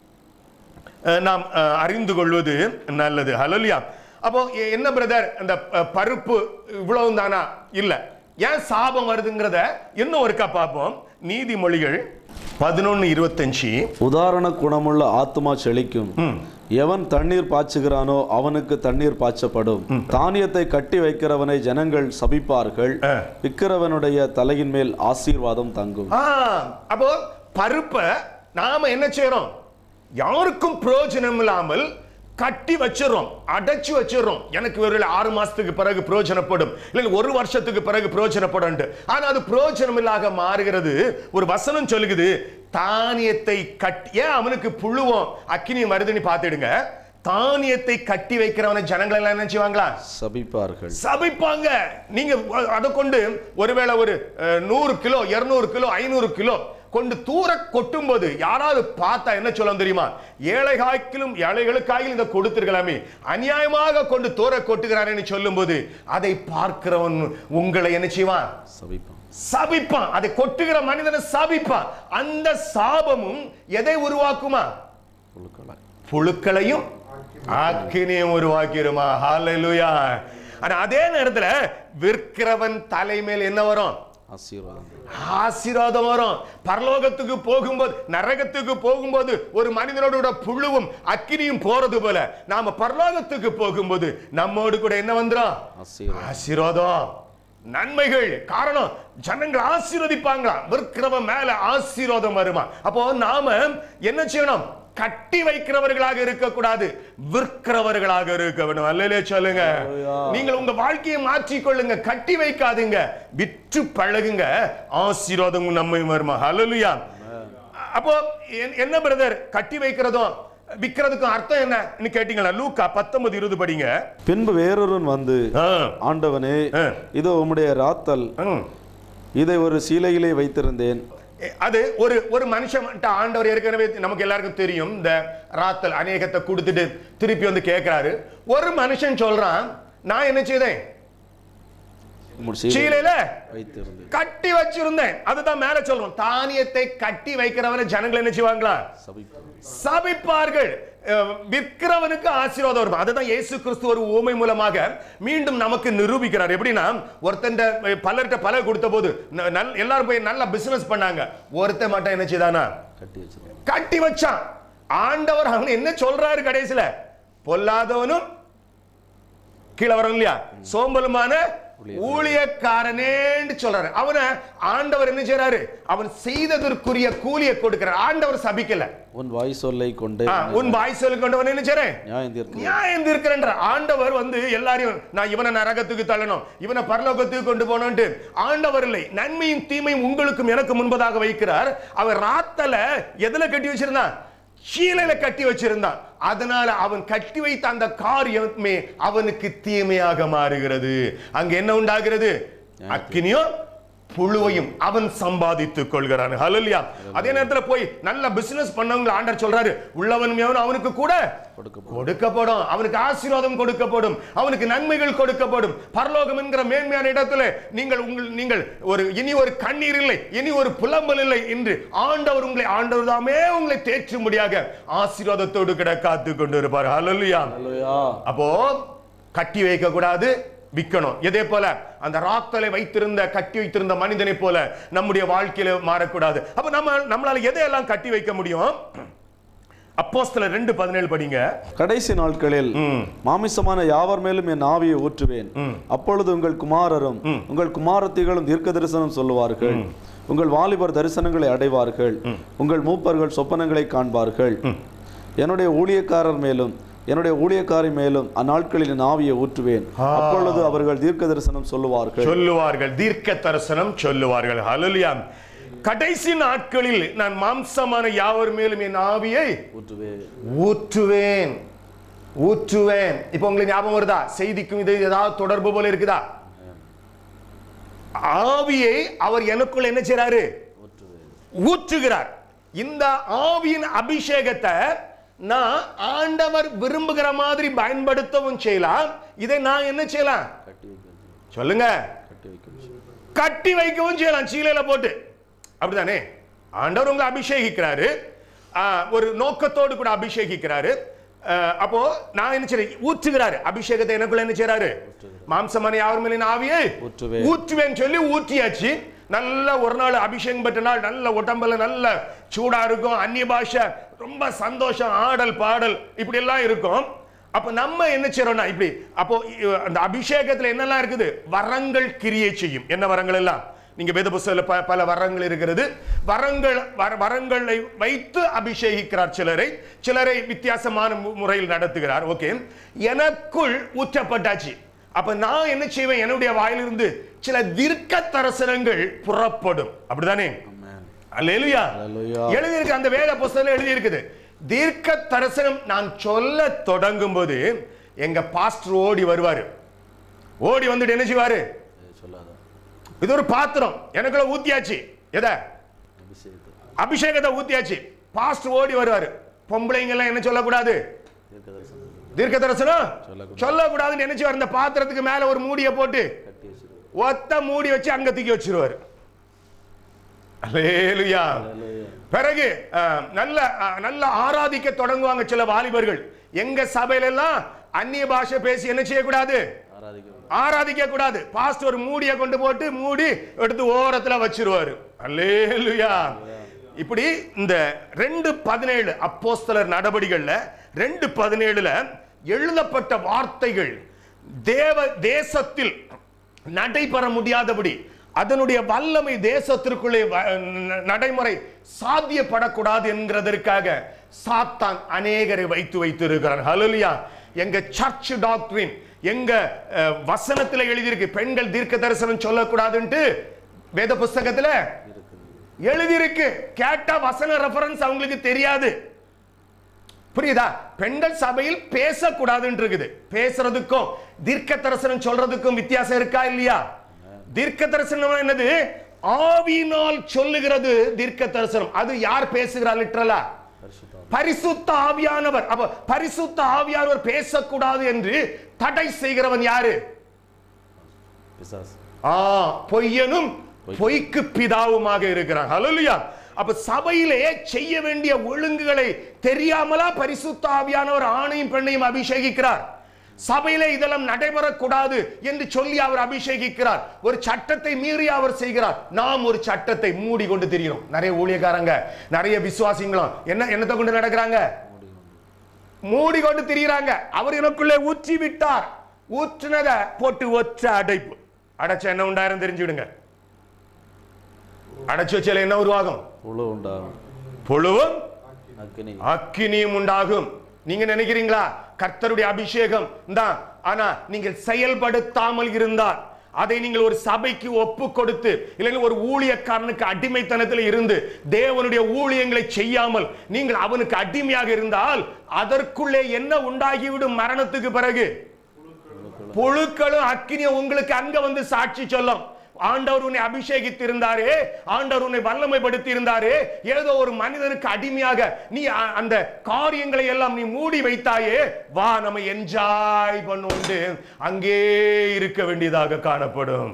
அஹ், நாம் அஹ், அறிந்து கொள்வது நல்லது ஹலலியா அப்போ எ- என்ன பிரதர் அந்த அஹ், பருப்பு இவ்வளவு தானா இல்ல ஏன் சாபம் வருதுங்கிறத இன்னும் ஒருக்கா பார்ப்போம் நீதிமொழிகள் பதினொன்னு இருபத்தஞ்சு உதாரண குணமுள்ள ஆத்மா செழிக்கும் ம். எவன் தண்ணீர் பாய்ச்சுகிறானோ அவனுக்கு தண்ணீர் பாய்ச்சப்படும் தானியத்தை கட்டி வைக்கிறவனை ஜனங்கள் சபிப்பார்கள் ஆ. விக்கிறவனுடைய தலையின் மேல் ஆசீர்வாதம் தங்கும் ஆ, அப்போ பருப்பை நாம என்ன செய்யறோம் யாருக்கும் பிரயோஜனம் இல்லாமல் கட்டி வச்சிடறோம் அடைச்சு வச்சிடறோம் எனக்கு ஒரு ஆறு மாசத்துக்கு பிறகு பிரயோஜனப்படும் இல்லை ஒரு வருஷத்துக்கு பிறகு பிரயோஜனப்படும் ஆனா அது பிரயோஜனம் இல்லாத மாறுகிறது ஒரு வசனம் சொல்லுகிறது தானியத்தை கட்டி ஏன் அவனுக்கு புழுவோம் அக்கினி மருதுன்னு பார்த்துடுங்க தானியத்தை கட்டி வைக்கிறவனை ஜனங்கள் எல்லாம் என்ன செய்வாங்களா சபிப்பார்கள் சபிப்பாங்க நீங்க அதை கொண்டு ஒருவேளை ஒரு அஹ், நூறு கிலோ இருநூறு கிலோ ஐநூறு கிலோ கொண்டு தூர கொட்டும் போது யாராவது பார்த்தா என்ன சொல்ல தெரியுமா ஏழைகாய்க்கிலும் ஏழைகளுக்காயிலும் இதை கொடுத்திருக்கலாமே அநியாயமாக கொண்டு தூர கொட்டுகிறாரேன்னு சொல்லும்போது அதை பார்க்கிறவன் உங்களை என்ன செய்வான் சபிப்பான் சபிப்பான் அதை கொட்டுகிற மனிதனை சபிப்பான் அந்த சாபமும் எதை உருவாக்குமா புழுக்களாய் புழுக்களையும் அக்கினியும் உருவாக்கிருமா ஹalleluya ஆனா அதே நேரத்துல விற்கிறவன் தலைமையில் என்ன வரும் ஆசீர்வாதம் ஆசீர்வாதம் வரும் பரலோகத்துக்கு போகும்போது நரகத்துக்கு போகும்போது ஒரு மனிதனோட புழுவும் அக்கினியும் போறது போல நாம பரலோகத்துக்கு போகும்போது நம்மோடு கூட என்ன வந்துரும் ஆசீர்வாதம் ஆசீர்வாதம் நன்மைகள் காரணம் ஜனங்கள் ஆசீர்வதிப்பாங்களா விற்கிறவன் மேல ஆசீர்வாதம் வருமா அப்போ நாம என்ன செய்யணும் கட்டி வைக்கிறவர்களாக இருக்கக்கூடாது விற்கிறவர்களாக இருக்க வேண்டும் அல்லலே சொல்லுங்க Hallelujah. நீங்கள் உங்க வாழ்க்கையை மாற்றிக் கொள்ளுங்க கட்டி வைக்காதீங்க விற்று பழகுங்க ஆசீர்வாதம் நம்மை வருமா ஹalleluya அப்போ என்- என்ன பிரதர் கட்டி வைக்கிறதும் விற்கிறதுக்கும் அர்த்தம் என்ன கேட்டீங்களா லூக்கா பத்தொன்பது இருபது படிங்க பின்பு வேறொருவன் வந்து ஆ, ஆண்டவனே ஆ. இதோ உம்முடைய ராத்தல் ம். இதை ஒரு சீலையிலே வைத்திருந்தேன் அது ஒரு ஒரு மனுஷன் ஆண்டவர் ஏற்கனவே நமக்கு எல்லாருக்கும் தெரியும் இந்த ராத்தல் அநேகத்தை கொடுத்துட்டு திருப்பி வந்து கேட்கிறாரு ஒரு மனுஷன் சொல்றான் நான் என்ன செய்தேன் உம்முடைய சீலையிலே சீலையில வைத்திருந்தேன் கட்டி வச்சிருந்தேன் அதுதான் மேல சொல்றோம் தானியத்தை கட்டி வைக்கிறவனை ஜனங்கள் என்ன செய்வாங்களா சபிப்பான் சபிப்பார்கள் அஹ், விற்கிறவனுக்கு ஆசீர்வாதம் வரும் அதுதான் இயேசு கிறிஸ்து ஒரு ஊமை மூலமாக மீண்டும் நமக்கு நிரூபிக்கிறார் எப்படின்னா ஒருத்தன் பலர்கிட்ட பல கொடுத்த போது ந- நல்- எல்லாரும் போய் நல்லா பிசினஸ் பண்ணாங்க ஒருத்தன் மட்டும் என்ன செய்தானா கட்டி வச்சிருந்தேன் கட்டி வச்சான் ஆண்டவர் அவன் என்ன சொல்றாரு கடைசியில பொல்லாதவனும் கீழே வரும் இல்லையா சோம்பலுமான ஊழியக்காரனேன்னு சொல்றாரு அவனை ஆண்டவர் என்ன செய்றாரு அவன் செய்ததற்குரிய கூலியை கொடுக்கிறார் ஆண்டவர் சபிக்கல உன் வாய் சொல்லை கொண்டே ஆ, உன் வாய் சொல்லி கொண்டவன் என்ன செய்றேன் நியாயம் தீர்க்க நியாயம் தீர்க்கிறன்ற ஆண்டவர் வந்து எல்லாரையும் நான் இவனை நரகத்துக்கு தள்ளணும் இவனை பரலோகத்துக்கு கொண்டு போனோம்ட்டு ஆண்டவர் இல்லை நன்மையும் தீமையும் உங்களுக்கும் எனக்கு முன்பதாக வைக்கிறார் அவர் ராத்தல எதுல கட்டி வச்சிருந்தான் சீலையில கட்டி வச்சிருந்தான் அதனால அவன் கட்டி வைத்த அந்த காரியமே அவனுக்கு தீமையாக மாறுகிறது அங்க என்ன உண்டாகிறது அக்கினியும் புழுவையும் அவன் சம்பாதித்துக் கொள்கிறான் ஹalleluya அதே நேரத்துல போய் நல்ல பிசினஸ் பண்ணவங்க ஆண்டர் சொல்றாரு உள்ளவன் எவன் அவனுக்கு கூட கொடுக்கப்படும். கொடுக்கப்படும் அவனுக்கு ஆசீர்வாதம் கொடுக்கப்படும் அவனுக்கு நன்மைகள் கொடுக்கப்படும் பரலோகம் என்கிற மேன்மையான இடத்துல நீங்கள் உங்கள் நீங்கள் ஒரு இனி ஒரு கண்ணீர் இல்லை இனி ஒரு புலம்பல் இல்லை என்று ஆண்டவர் உங்களை ஆண்டவர் தாமே உங்களை தேற்றும்படியாக ஆசீர்வாதத்தோடு கிட காத்து கொண்டு இருப்பார் ஹalleluya அல்லேலூயா அப்போ கட்டி வைக்க கூடாது விற்கணும் இதே போல அந்த ராத்தலை வைத்திருந்த கட்டி வைத்திருந்த மனிதனை போல நம்முடைய வாழ்க்கையில மாறக்கூடாது அப்ப நம்ம நம்மளால எதையெல்லாம் கட்டி வைக்க முடியும் அப்போஸ்தலர் ரெண்டு பதினேழு படிங்க கடைசி நாட்களில் ம். மாமிசமான யாவர் மேலும் என் ஆவியை ஊற்றுவேன் அப்பொழுது உங்கள் குமாரரும் உங்கள் குமாரத்திகளும் தீர்க்க தரிசனம் சொல்லுவார்கள் உங்கள் வாலிபர் தரிசனங்களை அடைவார்கள் உங்கள் மூப்பர்கள் சொப்பனங்களை காண்பார்கள் என்னுடைய ஊழியக்காரர் மேலும் என்னுடைய ஊழியக்காரி மேலும் அந்நாட்களில் என் ஆவியை ஊற்றுவேன் அப்பொழுது அவர்கள் தீர்க்க தரிசனம் சொல்லுவார்கள் சொல்லுவார்கள் தீர்க்க தரிசனம் சொல்லுவார்கள் ஹalleluya கடைசி நாட்களில் நான் மாம்சமான யாவர் மேலும் என் ஆவியை ஊற்றுவேன் ஊற்றுவேன் ஊற்றுவேன் இப்போ உங்களுக்கு ஞாபகம் வருதா செய்திக்கும் இது ஏதாவது தொடர்பு போல இருக்குதா ஆவியை அவர் எனக்குள்ள என்ன செய்றாரு ஊற்றுகிறார் இந்த ஆவியின் அபிஷேகத்தை நான் ஆண்டவர் விரும்புகிற மாதிரி பயன்படுத்தவும் செய்யலாம் இதை நான் என்ன செய்யலாம் சொல்லுங்க கட்டி வைக்கும் கட்டி வைக்கவும் செய்யலாம் சீலையில போட்டு அப்படிதானே ஆண்டவர் உங்களை அபிஷேகிக்கிறாரு ஆ, ஒரு நோக்கத்தோடு கூட அபிஷேகிக்கிறாரு ஆ, அப்போ நான் என்ன செய்றேன் ஊற்றுகிறாரு அபிஷேகத்தை எனக்குள்ள என்ன செய்றாரு மாம்சமான யார் மேலே ஆவியே ஊற்றுவேன். ஊற்றுவேன்னு சொல்லி ஊற்றியாச்சு நல்ல ஒரு நாள் அபிஷேகம் பெற்ற நாள் நல்ல உடம்புல நல்ல சூடா இருக்கும் அந்நிய பாஷை ரொம்ப சந்தோஷம் ஆடல் பாடல் இப்படி எல்லாம் இருக்கும் அப்ப நம்ம என்ன செய்றோம்னா இப்படி அப்போ இ- அந்த அபிஷேகத்துல என்னெல்லாம் இருக்குது வரங்கள் கிரியை செய்யும் என்ன வரங்கள் எல்லாம் நீங்க வேத புஸ்தகத்துல ப- பல வரங்கள் இருக்கிறது வரங்கள் வர- வரங்களை வைத்து அபிஷேகிக்கிறார் சிலரை சிலரை வித்தியாசமான மு- முறையில் நடத்துகிறார் ஓகே எனக்குள் ஊற்றப்பட்டாச்சு அப்ப நான் என்ன செய்வேன் என்னுடைய வாயிலிருந்து சில தீர்க்க தரிசனங்கள் புறப்படும் அப்படிதானே ஆமென் அல்லேலூயா அல்லேலூயா. எழுதியிருக்கு அந்த வேத புஸ்தகத்துல எழுதி இருக்குது தீர்க்க தரிசனம் நான் சொல்ல தொடங்கும் போது எங்க பாஸ்டர் ஓடி வருவாரு ஓடி வந்துட்டு என்ன செய்வாரு ஏய், சொல்லாத இது ஒரு பாத்திரம் எனக்குள்ள ஊத்தியாச்சு எதை அபிஷேகத்தை அபிஷேகத்தை ஊத்தியாச்சு பாஸ்டர் ஓடி வருவாரு பொம்பளைங்க எல்லாம் என்ன சொல்லக்கூடாது தீர்க்க தரிசனம் தீர்க்க தரிசனம் சொல்லக்கூடாது. சொல்லக்கூடாதுன்னு என்ன செய்வார் இந்த பாத்திரத்துக்கு மேல ஒரு மூடியை போட்டு கட்டி வச்சிருக்கோம் ஒத்த மூடி வச்சு அங்க தூக்கி வச்சிருவாரு அல்லேலூயா அல்லேலூயா. பிறகு அஹ், நல்ல அஹ், நல்ல ஆராதிக்க தொடங்குவாங்க சில வாலிபர்கள் எங்க சபையில எல்லாம் அந்நிய பாஷை பேசி என்ன செய்யக்கூடாது ஆராதிக்க ஆராதிக்க கூடாது பாஸ்டர் ஒரு மூடிய கொண்டு போட்டு மூடி எடுத்து ஓரத்துல வச்சிருவாரு அல்லேலூயா இப்படி இந்த ரெண்டு பதினேழு அப்போஸ்தலர் நடபடிகள்ல ரெண்டு பதினேழுல எழுதப்பட்ட வார்த்தைகள் தேவ தேசத்தில் நடைபெற முடியாதபடி அதனுடைய வல்லமை தேசத்திற்குள்ளே வ- ந- நடைமுறை சாத்தியப்படக்கூடாது என்கிறதற்காக சாத்தான் அநேகரை வைத்து வைத்திருக்கிறார் ஹalleluya எங்க சர்ச் டாக்டரின் எங்க அஹ், வசனத்துல எழுதியிருக்கு பெண்கள் தீர்க்க தரிசனம் சொல்லக்கூடாதுன்ட்டு வேத புஸ்தகத்துல இருக்குது எழுதியிருக்கு கேட்டா வசன ரெஃபரன்ஸ் அவங்களுக்கு தெரியாது புரியுதா பெண்கள் சபையில் பேசக்கூடாதுன்னு இருக்குது பேசுறதுக்கும் தீர்க்க தரிசனம் சொல்றதுக்கும் வித்தியாசம் இருக்கா இல்லையா தீர்க்க தரிசனம் என்னது ஆவியினால் சொல்லுகிறது தீர்க்க தரிசனம் அது யார் பேசுகிறார் லிட்டரலா பரிசுத்தம் பரிசுத்த ஆவியானவர் அப்ப பரிசுத்த ஆவியானவர் பேசக்கூடாது என்று தடை செய்கிறவன் யாரு பிசாசு ஆ பொய்யனும் பொய்க்கு பிதாவுமாக இருக்கிறான் ஹalleluya அப்ப சபையிலே செய்ய வேண்டிய ஒழுங்குகளை தெரியாமலா பரிசுத்த ஆவியானவர் ஆணையும் பெண்ணையும் அபிஷேகிக்கிறார் சபையிலே இதெல்லாம் நடைபெறக்கூடாது என்று சொல்லி அவர் அபிஷேகிக்கிறார் ஒரு சட்டத்தை மீறி அவர் செய்கிறார் நாம் ஒரு சட்டத்தை மூடி கொண்டு திரிகிறோம் நிறைய ஊழியக்காரங்க நிறைய விசுவாசிங்களும் என்ன என்னத்தை கொண்டு நடக்கிறாங்க மூடி கொண்டு திரிகிறாங்க அவர் எனக்குள்ளே ஊற்றி விட்டார் ஊற்றினத போட்டு ஒற்ற அடைப்பு அடைச்ச என்ன உண்டாயிரம் தெரிஞ்சுடுங்க அடைச்சு வச்சால என்ன உருவாகும் புழு உண்டாகும் புழுவும் அக்கினி அக்கினியும் உண்டாகும் நீங்க நினைக்கிறீங்களா கர்த்தருடைய அபிஷேகம் தான் ஆனா நீங்கள் செயல்படுத்தாமல் இருந்தால் அதை நீங்கள் ஒரு சபைக்கு ஒப்பு கொடுத்து இல்லைன்னா ஒரு ஊழியக்காரனுக்கு அடிமைத்தனத்தில் இருந்து தேவனுடைய ஊழியங்களை செய்யாமல் நீங்கள் அவனுக்கு அடிமையாக இருந்தால் அதற்குள்ளே என்ன உண்டாகிவிடும் மரணத்துக்கு பிறகு புழுக்களும் அக்கினியும் உங்களுக்கு அங்க வந்து சாட்சி சொல்லும் ஆண்டவர் உன்னை அபிஷேகித்து இருந்தாரே ஆண்டவர் உன்னை வல்லமைப்படுத்தி இருந்தாரே ஏதோ ஒரு மனிதனுக்கு அடிமையாக நீ அ- அந்த காரியங்களை எல்லாம் நீ மூடி வைத்தாயே வா நம்ம என்ஜாய் பண்ணுண்டு அங்கே இருக்க வேண்டியதாக காணப்படும்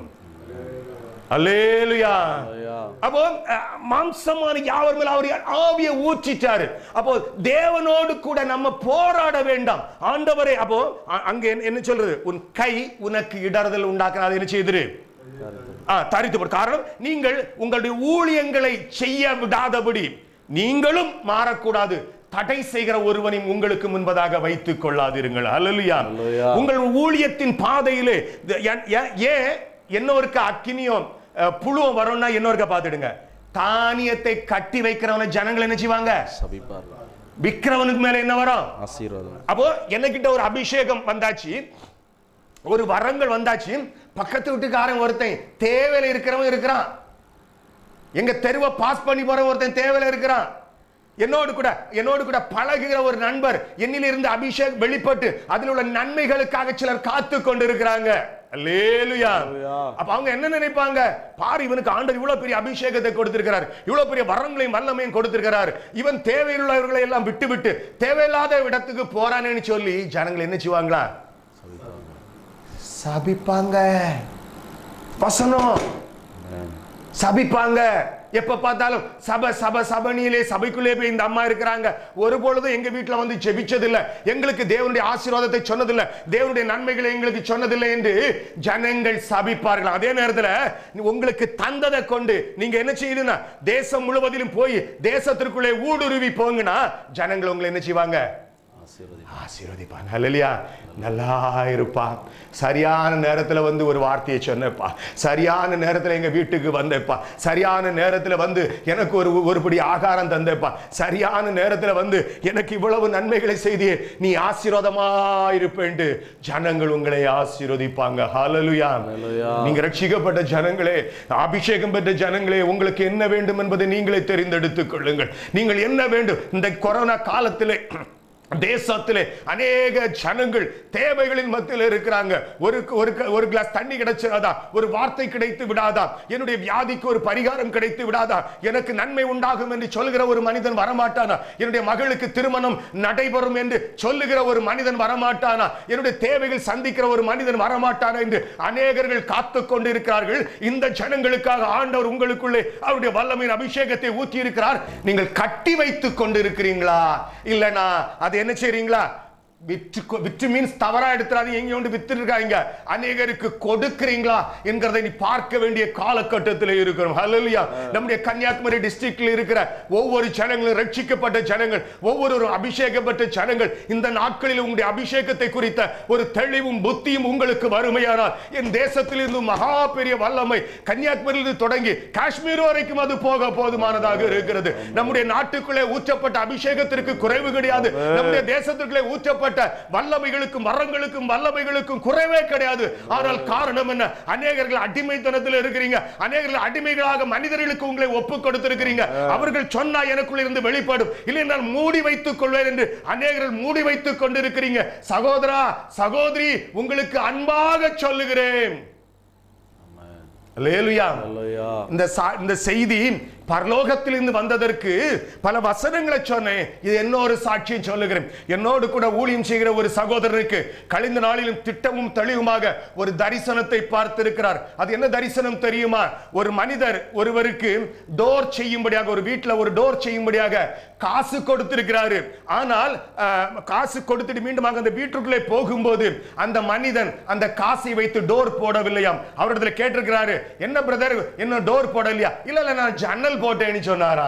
அல்லேலுயா அல்லேலூயா. அப்போ அஹ், மாம்சமான யாவர் மேல அவர் ஆவியை ஊற்றிட்டாரு அப்போ தேவனோடு கூட நம்ம போராட வேண்டாம் ஆண்டவரே அப்போ அ- அங்க என்ன- என்ன சொல்றது உன் கை உனக்கு இடறுதல் உண்டாக்குறது என்ன செய்யுது ஆ, தரித்து போடு. காரணம் நீங்கள் உங்களுடைய ஊழியங்களை செய்ய விடாதபடி நீங்களும் மாறக்கூடாது தடை செய்கிற ஒருவனையும் உங்களுக்கு முன்பதாக வைத்துக் கொள்ளாதிருங்கள் அல்லலுயா அல்லேலூயா. உங்கள் ஊழியத்தின் பாதையிலே த- ஏன்- ஏன் ஏன் இன்னொருக்கு அக்கினியும் அஹ், புழுவும் வரும்னா இன்னொருக்க பார்த்துடுங்க தானியத்தை கட்டி வைக்கிறவன ஜனங்கள் என்ன செய்வாங்க சபிப்பார்கள் விக்கிறவனுக்கு மேல என்ன வரும் ஆசீர்வாதம் அப்போ என்னகிட்ட ஒரு அபிஷேகம் வந்தாச்சு ஒரு வரங்கள் வந்தாச்சு பக்கத்து வீட்டுக்காரன் ஒருத்தன் தேவையில இருக்கிறவன் இருக்கிறான் எங்க தெருவை பாஸ் பண்ணி போற ஒருத்தன் தேவையில இருக்கிறான் என்னோடு கூட என்னோடு கூட பழகுகிற ஒரு நண்பர் என்னிலிருந்து அபிஷேக் வெளிப்பட்டு அதில் உள்ள நன்மைகளுக்காக சிலர் காத்து கொண்டு இருக்கிறாங்க அல்லேலுயா அல்லேலூயா. அப்ப அவங்க என்ன நினைப்பாங்க பாரு இவனுக்கு ஆண்டவர் இவ்வளவு பெரிய அபிஷேகத்தை கொடுத்திருக்கிறார் இவ்வளவு பெரிய வரங்களையும் வல்லமையும் கொடுத்திருக்கிறார் இவன் தேவையுள்ளவர்களை எல்லாம் விட்டு விட்டு தேவையில்லாத இடத்துக்கு போறானேன்னு சொல்லி ஜனங்கள் என்ன செய்வாங்களா சபிப்பார்கள் சபிப்பாங்க வசனம் சபிப்பாங்க எப்ப பார்த்தாலும் சபை சபை சபனியிலே சபைக்குள்ளே போய் இந்த அம்மா இருக்கிறாங்க ஒரு பொழுதும் எங்க வீட்டுல வந்து ஜெபிச்சதில்ல எங்களுக்கு தேவனுடைய ஆசீர்வாதத்தை சொன்னதில்லை தேவனுடைய நன்மைகளை எங்களுக்கு சொன்னதில்லை என்று ஜனங்கள் சபிப்பார்கள் அதே நேரத்துல உங்களுக்கு தந்ததை கொண்டு நீங்க என்ன செய்யணும்னா தேசம் முழுவதிலும் போய் தேசத்திற்குள்ளே ஊடுருவி போங்கன்னா ஜனங்கள் உங்களை என்ன செய்வாங்க ஆசீர்வதி ஆசீர்வதிப்பாங்க அல்லையா நல்லா இருப்பா சரியான நேரத்துல வந்து ஒரு வார்த்தையை சொன்னப்பா சரியான நேரத்துல எங்க வீட்டுக்கு வந்தேப்பா சரியான நேரத்துல வந்து எனக்கு ஒரு ஒருபடி ஆகாரம் தந்தேப்பா சரியான நேரத்துல வந்து எனக்கு இவ்வளவு நன்மைகளை செய்தியே நீ ஆசீர்வாதமா இருப்பேன்ட்டு ஜனங்கள் உங்களை ஆசீர்வதிப்பாங்க ஹalleluya Hallelujah. நீங்க ரட்சிக்கப்பட்ட ஜனங்களே அபிஷேகம் பெற்ற ஜனங்களே உங்களுக்கு என்ன வேண்டும் என்பதை நீங்களே தெரிந்தெடுத்துக் கொள்ளுங்கள் நீங்கள் என்ன வேண்டும் இந்த கொரோனா காலத்திலே தேசத்திலே அநேக ஜனங்கள் தேவைகளின் மத்தியில் இருக்கிறாங்க ஒரு ஒரு ஒரு கிளாஸ் தண்ணி கிடைச்சாதா ஒரு வார்த்தை கிடைத்து விடாதா என்னுடைய வியாதிக்கு ஒரு பரிகாரம் கிடைத்து விடாதா எனக்கு நன்மை உண்டாகும் என்று சொல்லுகிற ஒரு மனிதன் வரமாட்டானா என்னுடைய மகளுக்கு திருமணம் நடைபெறும் என்று சொல்லுகிற ஒரு மனிதன் வரமாட்டானா என்னுடைய தேவைகள் சந்திக்கிற ஒரு மனிதன் வரமாட்டானா என்று அநேகர்கள் காத்து கொண்டிருக்கிறார்கள் இந்த ஜனங்களுக்காக ஆண்டவர் உங்களுக்குள்ளே அவருடைய வல்லமையின் அபிஷேகத்தை ஊற்றி இருக்கிறார் நீங்கள் கட்டி வைத்துக் கொண்டிருக்கிறீங்களா இல்லனா அது என்ன செய்றீங்களா விற்று கொ- விற்று மீன்ஸ் தவறா எடுத்துறாதீங்க எங்க ஒன்று வித்து இருக்காங்க அநேகருக்கு கொடுக்கிறீங்களா என்கிறதை நீ பார்க்க வேண்டிய காலகட்டத்தில் இருக்கிறோம் ஹalleluya நம்முடைய கன்னியாகுமரி டிஸ்ட்ரிக்ட்ல இருக்கிற ஒவ்வொரு ஜனங்களும் ரட்சிக்கப்பட்ட ஜனங்கள் ஒவ்வொரு அபிஷேகப்பட்ட ஜனங்கள் இந்த நாட்களில் உங்களுடைய அபிஷேகத்தை குறித்த ஒரு தெளிவும் புத்தியும் உங்களுக்கு வறுமையானால் என் தேசத்திலிருந்து மகா பெரிய வல்லமை கன்னியாகுமரியிலிருந்து தொடங்கி காஷ்மீர் வரைக்கும் அது போக போதுமானதாக இருக்கிறது நம்முடைய நாட்டுக்குள்ளே ஊற்றப்பட்ட அபிஷேகத்திற்கு குறைவு கிடையாது நம்முடைய தேசத்திற்குள்ளே ஊற்றப்பட்ட வல்லமைகளுக்கும் வரங்களுக்கும் வல்லமைகளுக்கும் குறைவே கிடையாது ஆனால் காரணம் என்ன அநேகர்கள் அடிமைத்தனத்தில் இருக்கிறீங்க அநேகர்கள் அடிமைகளாக மனிதர்களுக்கு உங்களை ஒப்பு கொடுத்திருக்கிறீங்க அவர்கள் சொன்னா எனக்குள்ள இருந்து வெளிப்படும் இல்லை நான் மூடி வைத்துக் கொள்வேன் என்று அநேகர்கள் மூடி வைத்துக் கொண்டிருக்கிறீங்க சகோதரா சகோதரி உங்களுக்கு அன்பாக சொல்லுகிறேன் அல்லேலூயா அல்லையா இந்த சா- இந்த செய்தி பரலோகத்திலிருந்து வந்ததற்கு பல வசனங்களை சொன்னேன் இது என்னொரு சாட்சியம் சொல்லுகிறேன் என்னோடு கூட ஊழியம் செய்கிற ஒரு சகோதரருக்கு கழிந்த நாளிலும் திட்டமும் தெளிவுமாக ஒரு தரிசனத்தை பார்த்திருக்கிறார் அது என்ன தரிசனம் தெரியுமா ஒரு மனிதர் ஒருவருக்கு டோர் செய்யும்படியாக ஒரு வீட்டில் ஒரு டோர் செய்யும்படியாக காசு கொடுத்திருக்கிறாரு ஆனால் அஹ், காசு கொடுத்துட்டு மீண்டும் அந்த வீட்டுக்குள்ளே போகும்போது அந்த மனிதன் அந்த காசை வைத்து டோர் போடவில்லையாம் அவரிடத்துல கேட்டிருக்கிறாரு என்ன பிரதர் என்ன டோர் போடலையா இல்ல இல்ல நான் ஜன்னல் போட்டேன்னு சொன்னாரா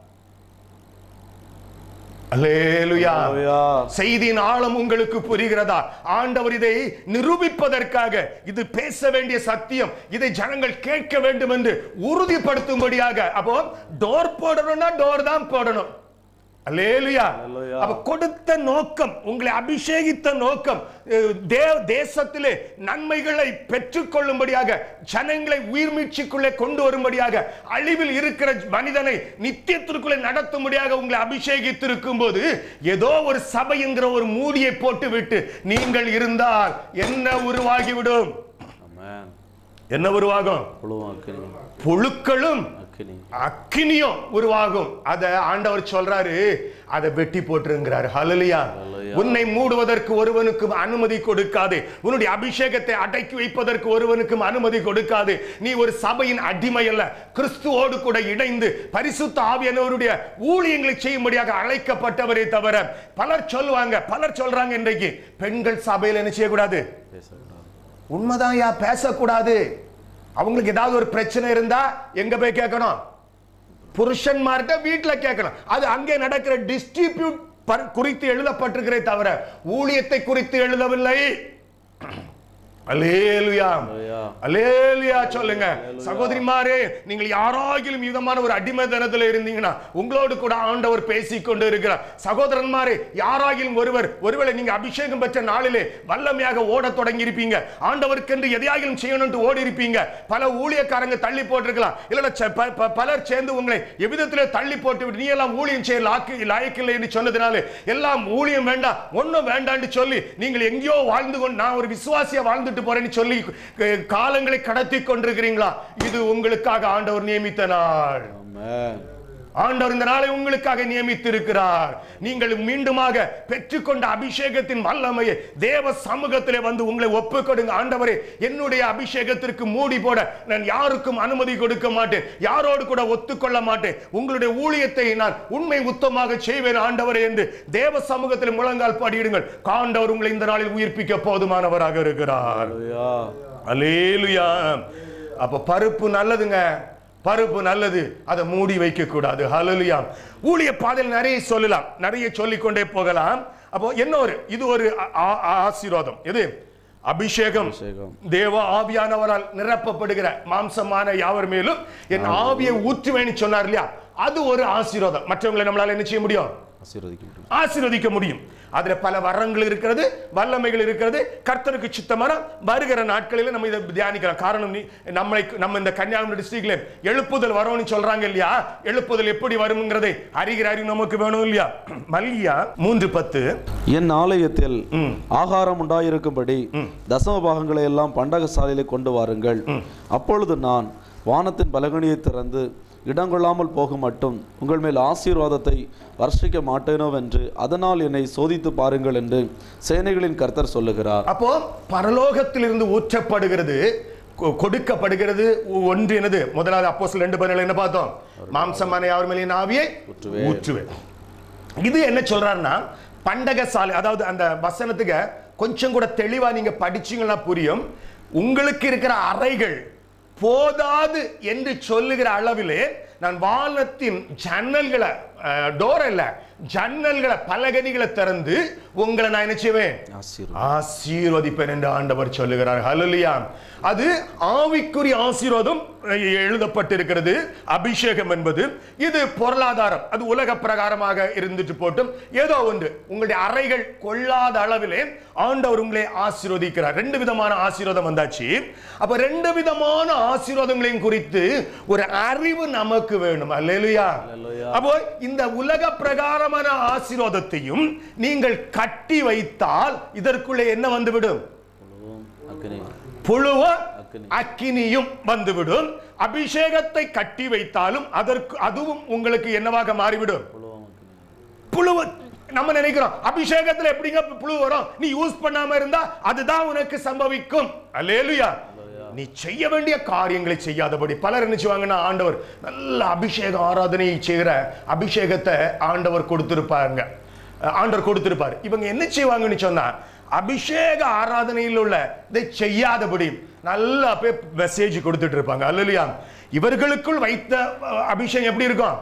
அல்லேலுயா அல்லேலூயா. செய்தியின் ஆழம் உங்களுக்கு புரிகிறதா ஆண்டவர் இதை நிரூபிப்பதற்காக இது பேச வேண்டிய சத்தியம் இதை ஜனங்கள் கேட்க வேண்டும் என்று உறுதிப்படுத்தும்படியாக அப்போ டோர் போடணும்னா டோர் தான் போடணும் அல்லேலுயா அல்லேலூயா. அப்ப கொடுத்த நோக்கம் உங்களை அபிஷேகித்த நோக்கம் அஹ், தேவ தேசத்திலே நன்மைகளை பெற்றுக்கொள்ளும்படியாக ஜனங்களை உயிர்மீட்சிக்குள்ளே கொண்டு வரும்படியாக அழிவில் இருக்கிற மனிதனை நித்தியத்திற்குள்ளே நடத்தும்படியாக உங்களை அபிஷேகித்திருக்கும் போது ஏதோ ஒரு சபை என்கிற ஒரு மூடியை போட்டு விட்டு நீங்கள் இருந்தால் என்ன உருவாகிவிடும் ஆமென் என்ன உருவாகும் புழுவும் அக்கினி புழுக்களும் அக்கினி அக்கினியும் உருவாகும் அத ஆண்டவர் சொல்றாரு அதை வெட்டி போட்டுருங்கிறாரு ஹalleluya ஹalleluya. உன்னை மூடுவதற்கு ஒருவனுக்கும் அனுமதி கொடுக்காதே உன்னுடைய அபிஷேகத்தை அடக்கி வைப்பதற்கு ஒருவனுக்கும் அனுமதி கொடுக்காதே நீ ஒரு சபையின் அடிமை அல்ல கிறிஸ்துவோடு கூட இணைந்து பரிசுத்த ஆவியானவருடைய ஊழியங்களை செய்யும்படியாக அழைக்கப்பட்டவரே தவிர பலர் சொல்லுவாங்க பலர் சொல்றாங்க இன்றைக்கு பெண்கள் சபையில் என்ன செய்யக்கூடாது பேசக்கூடாது உண்மைதான் யா பேசக்கூடாது அவங்களுக்கு ஏதாவது ஒரு பிரச்சனை இருந்தா எங்க போய் கேட்கணும் புருஷன்மார்கிட்ட வீட்டுல கேட்கணும் அது அங்கே நடக்கிற டிஸ்ட்ரிபியூட் குறித்து எழுதப்பட்டிருக்கிறே தவிர ஊழியத்தை குறித்து எழுதவில்லை அல்லேலுயா அல்லேலூயா. அல்லேலுயா சொல்லுங்க சகோதரிமாரே நீங்கள் யாராகிலும் விதமான ஒரு அடிமைத்தனத்தில் இருந்தீங்கன்னா உங்களோடு கூட ஆண்டவர் பேசிக் கொண்டு இருக்கிறார் சகோதரன்மாரே யாராகிலும் ஒருவர் ஒருவேளை நீங்க அபிஷேகம் பெற்ற நாளிலே வல்லமையாக ஓடத் தொடங்கி இருப்பீங்க ஆண்டவருக்கென்று எதையாகிலும் செய்யணும்னு ஓடி இருப்பீங்க பல ஊழியக்காரங்க தள்ளி போட்டிருக்கலாம் இல்லைன்னா ச- ப- ப- பலர் சேர்ந்து உங்களை எவ்விதத்திலே தள்ளி போட்டு விட்டு நீ எல்லாம் ஊழியம் செய்ய லாக்கு லாயக்கில்லை என்று சொன்னதுனால எல்லாம் ஊழியம் வேண்டாம் ஒண்ணும் வேண்டாம்னு சொல்லி நீங்கள் எங்கேயோ வாழ்ந்து கொண்டு நான் ஒரு விசுவாசியா வாழ்ந்துட்டு போறேன்னு சொல்லி அஹ், காலங்களை கடத்தி கொண்டிருக்கிறீங்களா இது உங்களுக்காக ஆண்டவர் நியமித்த நாள் ஆமென் ஆண்டவர் இந்த நாளை உங்களுக்காக நியமித்திருக்கிறார் நீங்கள் மீண்டுமாக பெற்றுக்கொண்ட அபிஷேகத்தின் வல்லமையை தேவ சமூகத்திலே வந்து உங்களை ஒப்புக்கொடுங்க ஆண்டவரே என்னுடைய அபிஷேகத்திற்கு மூடி போட நான் யாருக்கும் அனுமதி கொடுக்க மாட்டேன் யாரோடு கூட ஒத்துக்கொள்ள மாட்டேன் உங்களுடைய ஊழியத்தை நான் உண்மை உத்தமாக செய்வேன் ஆண்டவரே என்று தேவ சமூகத்தில் முழங்கால் பாடியிடுங்கள் காண்டவர் உங்களை இந்த நாளில் உயிர்ப்பிக்க போதுமானவராக இருக்கிறார் ஹalleluya அலேலுயா அப்ப பருப்பு நல்லதுங்க பருப்பு நல்லது அதை மூடி வைக்க கூடாது ஹalleluya ஊழிய பாதையில் நிறைய சொல்லலாம் நிறைய சொல்லிக் கொண்டே போகலாம் அப்போ என்ன ஒரு இது ஒரு ஆ- ஆ- ஆசீர்வாதம் எது அபிஷேகம் அபிஷேகம். தேவ ஆவியானவரால் நிரப்பப்படுகிற மாம்சமான யாவர் மேலும் என் ஆவியை ஊற்றுவேன்னு சொன்னார் இல்லையா அது ஒரு ஆசீர்வாதம் மற்றவங்களை நம்மளால என்ன செய்ய முடியும் ஆசீர்வதிக்க முடியும் ஆசீர்வதிக்க முடியும் அதுல பல வரங்கள் இருக்கிறது வல்லமைகள் இருக்கிறது கர்த்தருக்கு சித்தமான வருகிற நாட்களில நம்ம இதை தியானிக்கலாம் காரணம் நீ- நம்மளை நம்ம இந்த கன்னியாகுமரி டிஸ்ட்ரிக்ட்ல எழுப்புதல் வரும்னு சொல்றாங்க இல்லையா எழுப்புதல் எப்படி வரும்ங்கிறதை அறிகிற அறிவு நமக்கு வேணும் இல்லையா மல்லியா மூன்று பத்து என் ஆலயத்தில் ம். ஆகாரம் உண்டாயிருக்கும்படி தசம பாகங்களை எல்லாம் பண்டக சாலையிலே கொண்டு வாருங்கள் அப்பொழுது நான் வானத்தின் பலகணியை திறந்து இடங்கொள்ளாமல் போக மட்டும் உங்கள் மேல் ஆசீர்வாதத்தை வர்ஷிக்க மாட்டேனோவென்று அதனால் என்னை சோதித்து பாருங்கள் என்று சேனைகளின் கர்த்தர் சொல்லுகிறார் அப்போ பரலோகத்திலிருந்து ஊற்றப்படுகிறது கொ- கொடுக்கப்படுகிறது ஒ- ஒன்று என்னது முதலாவது அப்போ ரெண்டு பதினேழு என்ன பார்த்தோம் மாம்சமான யாவர் மேலே என் ஆவியை ஊற்றுவேன். ஊற்றுவேன் இது என்ன சொல்றாருன்னா பண்டக சாலை அதாவது அந்த வசனத்துக்கு கொஞ்சம் கூட தெளிவா நீங்க படிச்சீங்கன்னா புரியும் உங்களுக்கு இருக்கிற அறைகள் போதாது என்று சொல்லுகிற அளவிலே நான் வானத்தின் ஜன்னல்களை டோர் இல்ல ஜன்னல்களை பலகனிகளை திறந்து உங்களை நான் என்ன செய்வேன் ஆசீர்வாதம் ஆசீர்வதிப்பேன் என்று ஆண்டவர் சொல்லுகிறார் ஹalleluya அது ஆவிக்குரிய ஆசீர்வாதம் எழுதப்பட்டிருக்கிறது அபிஷேகம் என்பது இது பொருளாதாரம் அது உலக பிரகாரமாக இருந்துட்டு போட்டும் ஏதோ ஒன்று உங்களுடைய அறைகள் கொள்ளாத அளவிலே ஆண்டவர் உங்களை ஆசீர்வதிக்கிறார் ரெண்டு விதமான ஆசீர்வாதம் வந்தாச்சு அப்ப ரெண்டு விதமான ஆசீர்வாதங்களையும் குறித்து ஒரு அறிவு நமக்கு வேணும் அல்லேலுயா அல்லேலூயா. அப்போ இந்த உலக பிரகாரமான ஆசீர்வாதத்தையும் நீங்கள் கட்டி வைத்தால் இதற்குள்ளே என்ன வந்துவிடும் புழுவும் அக்கினி புழுவ அக்கினி. அக்கினியும் வந்துவிடும் அபிஷேகத்தை கட்டி வைத்தாலும் அதற்கு அதுவும் உங்களுக்கு என்னவாக மாறிவிடும் புழுவும் அக்கினி புழு நம்ம நினைக்கிறோம் அபிஷேகத்துல எப்படிங்க புழு வரும் நீ யூஸ் பண்ணாம இருந்தா அதுதான் உனக்கு சம்பவிக்கும் அல்லேலுயா நீ செய்ய வேண்டிய காரியங்களை செய்யாதபடி பலர் என்ன செய்வாங்கன்னா ஆண்டவர் நல்ல அபிஷேக ஆராதனை செய்கிற அபிஷேகத்தை ஆண்டவர் கொடுத்திருப்பாங்க அஹ் ஆண்டவர் கொடுத்திருப்பார் இவங்க என்ன செய்வாங்கன்னு சொன்னா அபிஷேக ஆராதனையில் உள்ள இதை செய்யாதபடி நல்லா போய் மெசேஜ் கொடுத்துட்டு இருப்பாங்க அல்லையா இவர்களுக்குள் வைத்த அஹ், அபிஷேகம் எப்படி இருக்கும்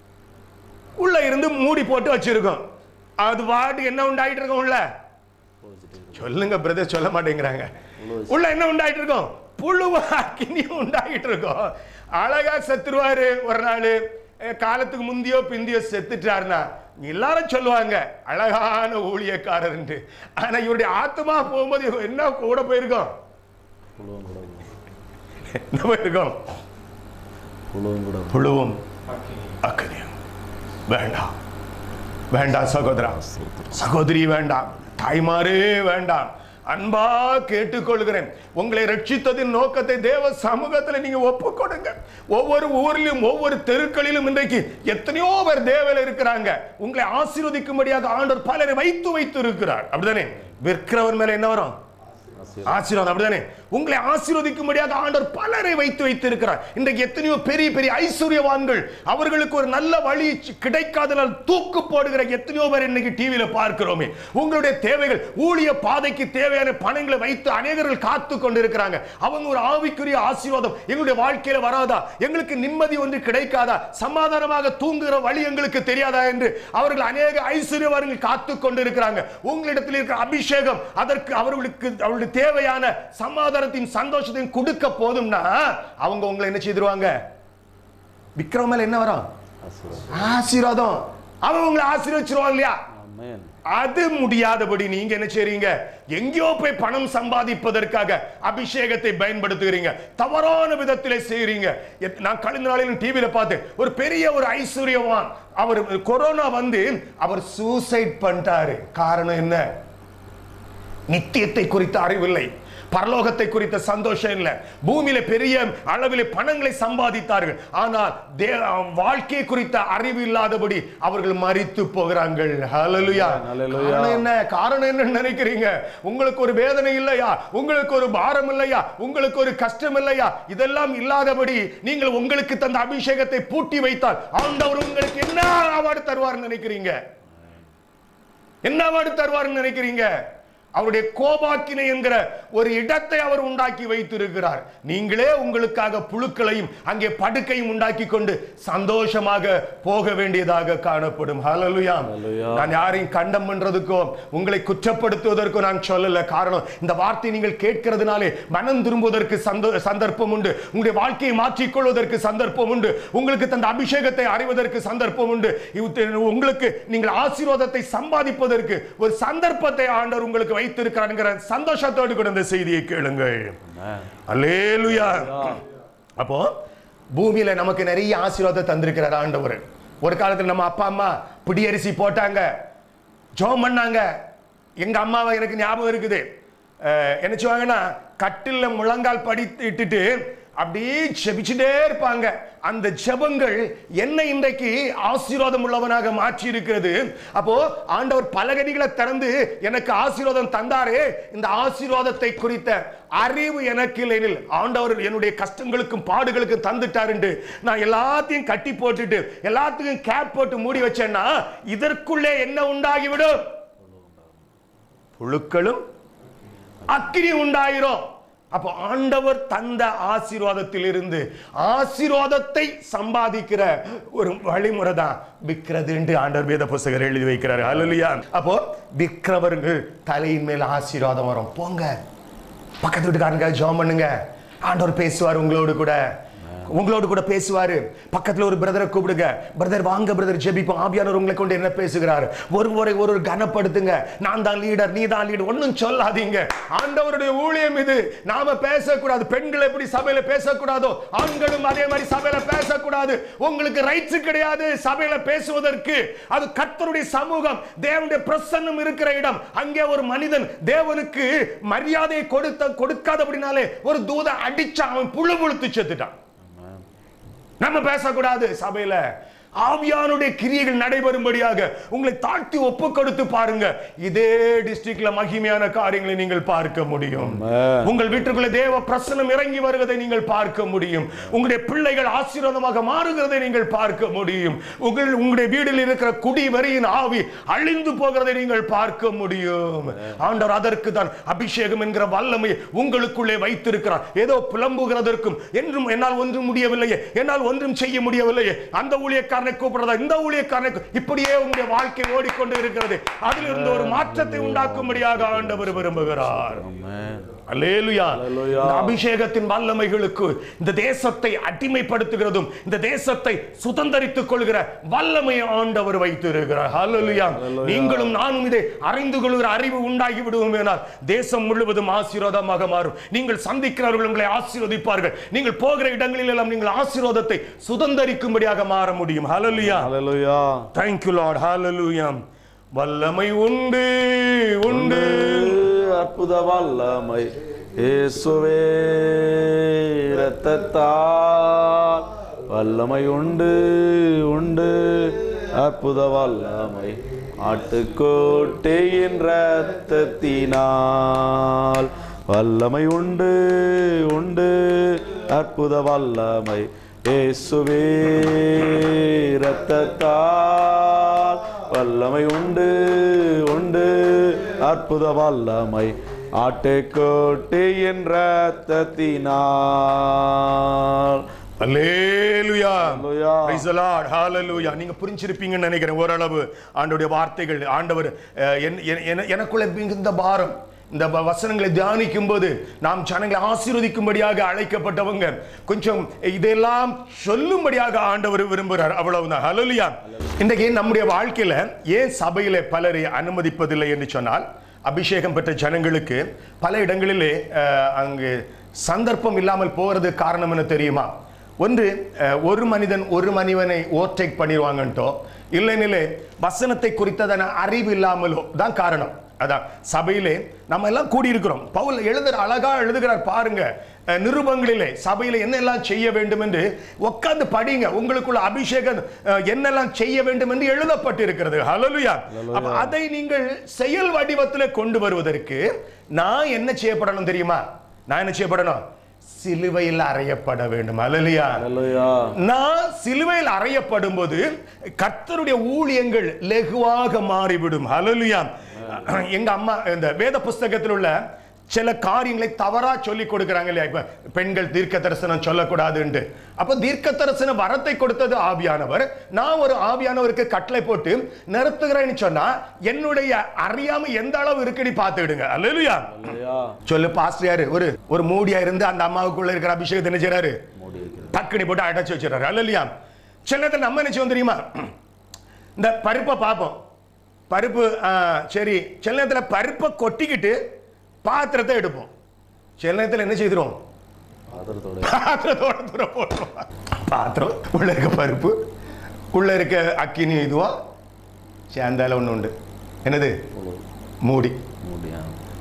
உள்ள இருந்து மூடி போட்டு வச்சிருக்கோம் அது பாட்டு என்ன உண்டாயிட்டு இருக்கும் உள்ள சொல்லுங்க பிரதர் சொல்ல மாட்டேங்கிறாங்க உள்ள என்ன உண்டாயிட்டு இருக்கும் புழுவ அக்கினியும் உண்டாயிட்டு இருக்கும் அழகா செத்துருவாரு ஒரு நாள் காலத்துக்கு முந்தியோ பிந்தியோ செத்துட்டாருன்னா எல்லாரும் சொல்லுவாங்க அழகான ஊழியக்காரர்ன்ட்டு ஆனா இவருடைய ஆத்மா போகும்போது இவங்க என்ன கூட போயிருக்கோம் புழுவும் கூட என்ன போயிருக்கோம் புழுவும் கூட புழுவும் அக்கினியும் வேண்டாம் வேண்டாம் சகோதரா சகோதரி வேண்டாம் தாய்மாரே வேண்டாம் அன்பா கேட்டுக்கொள்கிறேன் உங்களை ரட்சித்ததின் நோக்கத்தை தேவ சமூகத்தில் நீங்க ஒப்புக்கொடுங்க ஒவ்வொரு ஊரிலும் ஒவ்வொரு தெருக்களிலும் இன்றைக்கு எத்தனையோ பேர் தேவையில இருக்கிறாங்க உங்களை ஆசீர்வதிக்கும்படியாக ஆண்டவர் பலரை வைத்து வைத்து இருக்கிறார் அப்படிதானே விற்கிறவர் மேல என்ன வரும் ஆசீர்வாதம் அப்படிதானே உங்களை ஆசீர்வதிக்கும்படியாக ஆண்டவர் பலரை வைத்து வைத்திருக்கிறார் இன்றைக்கு எத்தனையோ பெரிய பெரிய ஐஸ்வர்யவான்கள் அவர்களுக்கு ஒரு நல்ல வழி சி- கிடைக்காதனால் தூக்கு போடுகிற எத்தனையோ பேர் இன்னைக்கு டிவியில பார்க்கிறோமே உங்களுடைய தேவைகள் ஊழிய பாதைக்கு தேவையான பணங்களை வைத்து அநேகர்கள் காத்து கொண்டிருக்கிறாங்க அவங்க ஒரு ஆவிக்குரிய ஆசீர்வாதம் எங்களுடைய வாழ்க்கையில வராதா எங்களுக்கு நிம்மதி ஒன்று கிடைக்காதா சமாதானமாக தூங்குகிற வழி எங்களுக்கு தெரியாதா என்று அவர்கள் அநேக ஐஸ்வர்யவான்கள் காத்து கொண்டிருக்கிறாங்க உங்களிடத்தில் இருக்கிற அபிஷேகம் அதற்கு அவர்களுக்கு அவர்களுடைய தேவையான சமாதானத்தையும் சந்தோஷத்தையும் கொடுக்க போதும்னா அவங்க உங்களை என்ன செய்திருவாங்க விக்ரம் மேல என்ன வரும் ஆசீர்வாதம் ஆசீர்வாதம் அவங்க உங்களை ஆசீர்வச்சிருவாங்க இல்லையா ஆமென் அது முடியாதபடி நீங்க என்ன செய்றீங்க எங்கேயோ போய் பணம் சம்பாதிப்பதற்காக அபிஷேகத்தை பயன்படுத்துகிறீங்க தவறான விதத்திலே செய்றீங்க எத்- நான் கழிந்த நாளில் டிவியில பார்த்தேன் ஒரு பெரிய ஒரு ஐஸ்வர்யவான் அவர் கொரோனா வந்து அவர் சூசைட் பண்ணிட்டாரு காரணம் என்ன நித்தியத்தை குறித்த அறிவில்லை பரலோகத்தை குறித்த சந்தோஷம் இல்லை பூமியில பெரிய அளவிலே பணங்களை சம்பாதித்தார்கள் ஆனால் தே- வாழ்க்கை குறித்த அறிவு இல்லாதபடி அவர்கள் மரித்து போகிறார்கள் ஹalleluya Hallelujah. காரணம் என்ன காரணம் என்னன்னு நினைக்கிறீங்க உங்களுக்கு ஒரு வேதனை இல்லையா உங்களுக்கு ஒரு பாரம் இல்லையா உங்களுக்கு ஒரு கஷ்டம் இல்லையா இதெல்லாம் இல்லாதபடி நீங்கள் உங்களுக்கு தந்த அபிஷேகத்தை பூட்டி வைத்தால் ஆண்டவர் உங்களுக்கு என்ன அவார்டு தருவார்னு நினைக்கிறீங்க என்ன அவார்டு தருவார்னு நினைக்கிறீங்க அவருடைய கோபாக்கினை என்கிற ஒரு இடத்தை அவர் உண்டாக்கி வைத்திருக்கிறார் நீங்களே உங்களுக்காக புழுக்களையும் அங்கே படுக்கையும் உண்டாக்கி கொண்டு சந்தோஷமாக போக வேண்டியதாக காணப்படும் ஹalleluya Hallelujah. நான் யாரையும் கண்டம் பண்றதுக்கோ உங்களை குற்றப்படுத்துவதற்கோ நான் சொல்லல காரணம் இந்த வார்த்தை நீங்கள் கேட்கிறதுனாலே மனம் திரும்புவதற்கு சந்தோ- சந்தர்ப்பம் உண்டு உங்களுடைய வாழ்க்கையை மாற்றிக்கொள்வதற்கு சந்தர்ப்பம் உண்டு உங்களுக்கு தந்த அபிஷேகத்தை அறிவதற்கு சந்தர்ப்பம் உண்டு இவ் உங்களுக்கு நீங்கள் ஆசீர்வாதத்தை சம்பாதிப்பதற்கு ஒரு சந்தர்ப்பத்தை ஆண்டவர் உங்களுக்கு வைத்திருக்கிறார் சந்தோஷத்தோடு கூட இந்த செய்தியை கேளுங்கள் அல்லேலுயா அப்போ பூமியில நமக்கு நிறைய ஆசீர்வாதம் தந்திருக்கிறார் ஆண்டவர் ஒரு காலத்துல நம்ம அப்பா அம்மா பிடியரிசி போட்டாங்க ஜோம் பண்ணாங்க எங்க அம்மாவை எனக்கு ஞாபகம் இருக்குது அஹ், என்ன செய்வாங்கன்னா கட்டில்ல முழங்கால் படித்து இட்டுட்டு அப்படியே ஜெபிச்சுட்டே இருப்பாங்க அந்த ஜெபங்கள் என்னை இன்றைக்கு ஆசீர்வாதம் உள்ளவனாக மாற்றி இருக்கிறது அப்போ ஆண்டவர் பலகடிகளை திறந்து எனக்கு ஆசீர்வாதம் தந்தாரே இந்த ஆசீர்வாதத்தை குறித்த அறிவு எனக்கு இல்லைனில் ஆண்டவர் என்னுடைய கஷ்டங்களுக்கும் பாடுகளுக்கும் தந்துட்டாருண்டு நான் எல்லாத்தையும் கட்டி போட்டுட்டு எல்லாத்துக்கும் கேப் போட்டு மூடி வச்சேன்னா இதற்குள்ளே என்ன உண்டாகிவிடும் புழுக்களும் அக்கினி உண்டாயிரும் அப்போ ஆண்டவர் தந்த ஆசீர்வாதத்தில் இருந்து ஆசீர்வாதத்தை சம்பாதிக்கிற ஒரு வழிமுறை தான் விற்கிறது என்று ஆண்டவர் வேத புஸ்தகர் எழுதி வைக்கிறார் அல்லையா அப்போ விற்கிறவர்கள் தலையின் மேல் ஆசீர்வாதம் வரும் போங்க பக்கத்து வீட்டுக்காரங்க ஜெபம் பண்ணுங்க ஆண்டவர் பேசுவார் உங்களோடு கூட உங்களோடு கூட பேசுவாரு பக்கத்துல ஒரு பிரதரை கூப்பிடுங்க பிரதர் வாங்க பிரதர் ஜெபிப்போம் ஆவியானவர் உங்களை கொண்டு என்ன பேசுகிறார் ஒருவரை ஒரு கனப்படுத்துங்க நான் தான் லீடர் நீ தான் லீடர் ஒன்றும் சொல்லாதீங்க ஆண்டவருடைய ஊழியம் இது நாம பேசக்கூடாது பெண்கள் எப்படி சபையில பேசக்கூடாதோ ஆண்களும் அதே மாதிரி சபையில பேசக்கூடாது உங்களுக்கு ரைட்ஸ் கிடையாது சபையில பேசுவதற்கு அது கர்த்தருடைய சமூகம் தேவனுடைய பிரசன்னம் இருக்கிற இடம் அங்கே ஒரு மனிதன் தேவனுக்கு மரியாதையை கொடுத்த கொடுக்காதபடினாலே ஒரு தூத அடிச்சா அவன் புழு புழுத்து செத்துட்டான் நம்ம பேசக்கூடாது சபையில ஆவியானுடைய கிரியைகள் நடைபெறும்படியாக உங்களை தாழ்த்தி ஒப்பு கொடுத்து பாருங்க இதே டிஸ்ட்ரிக்ட்ல மகிமையான காரியங்களை நீங்கள் பார்க்க முடியும் Amen. உங்கள் வீட்டுக்குள்ள தேவ பிரசனம் இறங்கி வருவதை நீங்கள் பார்க்க முடியும் உங்களுடைய பிள்ளைகள் ஆசீர்வாதமாக மாறுகிறதை நீங்கள் பார்க்க முடியும் உங்கள் உங்களுடைய வீட்டில் இருக்கிற குடி வரியின் ஆவி அழிந்து போகிறதை நீங்கள் பார்க்க முடியும் ஆண்டவர் அதற்கு தான் அபிஷேகம் என்கிற வல்லமை உங்களுக்குள்ளே வைத்திருக்கிறார் ஏதோ புலம்புகிறதற்கும் என்றும் என்னால் ஒன்றும் முடியவில்லையே என்னால் ஒன்றும் செய்ய முடியவில்லையே அந்த ஊழியக்காரனை கூப்பிடுறதா இந்த ஊழியக்காரனை கூ- இப்படியே உங்களுடைய வாழ்க்கை ஓடிக்கொண்டு இருக்கிறது அதிலிருந்து ஒரு மாற்றத்தை உண்டாக்கும்படியாக ஆண்டவர் விரும்புகிறார் Amen. அல்லேலுயா அல்லேலூயா. இந்த அபிஷேகத்தின் வல்லமைகளுக்கு இந்த தேசத்தை அடிமைப்படுத்துகிறதும் இந்த தேசத்தை சுதந்தரித்துக் கொள்கிற வல்லமை ஆண்டவர் வைத்திருக்கிறார் அல்லேலூயா அல்லேலூயா. நீங்களும் நானும் இதை அறிந்து கொள்கிற அறிவு உண்டாகி விடுவோம் எனால் தேசம் முழுவதும் ஆசீர்வாதமாக மாறும் நீங்கள் சந்திக்கிறவர்கள் உங்களை ஆசீர்வதிப்பார்கள் நீங்கள் போகிற இடங்களில் எல்லாம் நீங்கள் ஆசீர்வாதத்தை சுதந்தரிக்கும்படியாக மாற முடியும் ஹalleluya Hallelujah. thank you lord hallelujah வல்லமை உண்டு உண்டு அற்புத வல்லமை இயேசுவே இரத்தத்தால் வல்லமை உண்டு உண்டு அற்புத வல்லமை ஆட்டுக்கோட்டையின் இரத்தத்தினால் வல்லமை உண்டு உண்டு அற்புத வல்லமை இயேசுவே இரத்தத்தால் வல்லமை உண்டு உண்டு அற்புத வல்லமை ஆட்டுக்கோட்டையின் இரத்தத்தினால் அல்லேலுயா Hallelujah. Praise the Lord. Hallelujah. நீங்க புரிஞ்சிருப்பீங்கன்னு நினைக்கிறேன் ஓரளவு ஆண்டவருடைய வார்த்தைகள் ஆண்டவர் அஹ், என்- என்- என- எனக்குள்ள மிகுந்த பாரம் இந்த வ- வசனங்களை தியானிக்கும் போது நாம் ஜனங்களை ஆசீர்வதிக்கும்படியாக அழைக்கப்பட்டவங்க கொஞ்சம் இதெல்லாம் சொல்லும்படியாக ஆண்டவர் விரும்புகிறார் அவ்வளவுதான் ஹalleluya இன்றைக்கு நம்முடைய வாழ்க்கையில ஏன் சபையில பலரை அனுமதிப்பதில்லை என்று சொன்னால் அபிஷேகம் பெற்ற ஜனங்களுக்கு பல இடங்களிலே அஹ், அங்கு சந்தர்ப்பம் இல்லாமல் போறது காரணம் என்ன தெரியுமா ஒன்று அஹ், ஒரு மனிதன் ஒரு மனிதனை ஓவர்டேக் பண்ணிடுவாங்கன்ட்டோ இல்லைனிலே வசனத்தை குறித்ததான அறிவு இல்லாமலோ தான் காரணம் அதான் சபையிலே நம்ம எல்லாம் கூடியிருக்கிறோம் பவுல் எழுதுற அழகா எழுதுகிறார் பாருங்க அஹ், நிருபங்களிலே சபையில என்னெல்லாம் செய்ய வேண்டும் என்று உட்கார்ந்து படிங்க உங்களுக்குள்ள அபிஷேகம் அஹ், என்னெல்லாம் செய்ய வேண்டும் என்று எழுதப்பட்டிருக்கிறது ஹalleluya அப்ப அதை நீங்கள் செயல் வடிவத்தில் கொண்டு வருவதற்கு நான் என்ன செய்யப்படணும் தெரியுமா நான் என்ன செய்யப்படணும் சிலுவையில் அறையப்பட வேண்டும் ஹalleluya அல்லையா நான் சிலுவையில் அறையப்படும் போது கர்த்தருடைய ஊழியங்கள் லெகுவாக மாறிவிடும் ஹalleluya எங்க அம்மா இந்த வேத புஸ்தகத்தில் உள்ள சில காரியங்களை தவறா சொல்லி கொடுக்குறாங்க இல்லையா இப்ப பெண்கள் தீர்க்க தரிசனம் சொல்லக்கூடாதுன்ட்டு அப்ப தீர்க்க தரிசன வரத்தை கொடுத்தது ஆவியானவர் நான் ஒரு ஆவியானவருக்கு கட்டளை போட்டு நிறுத்துகிறேன்னு சொன்னா என்னுடைய அறியாம எந்த அளவு இருக்குன்னு பார்த்துடுங்க அல்லையா அல்லையா சொல்லு பாஸ்டர் யாரு ஒரு ஒரு மூடியா இருந்து அந்த அம்மாவுக்குள்ள இருக்கிற அபிஷேகத்தை என்ன செய்றாரு மூடி வைக்கிறது டக்குனி போட்டு அடைச்சு வச்சிடறாரு அல்ல இல்லையா சில நேரத்தில் நம்ம என்ன செய்வோம் தெரியுமா இந்த பருப்பை பார்ப்போம் பருப்பு ஆ, சரி சில நேரத்தில் பருப்பை கொட்டிக்கிட்டு பாத்திரத்தை எடுப்போம் சில நேரத்தில் என்ன செய்திரும் ஆதரத்தோட பாத்திரத்தோட தூரம் போட்டுருவோம் பாத்திரம் உள்ள இருக்க பருப்பு உள்ள இருக்க அக்கினி இதுவா சேர்ந்தால ஒன்று உண்டு என்னது மூடி மூடியா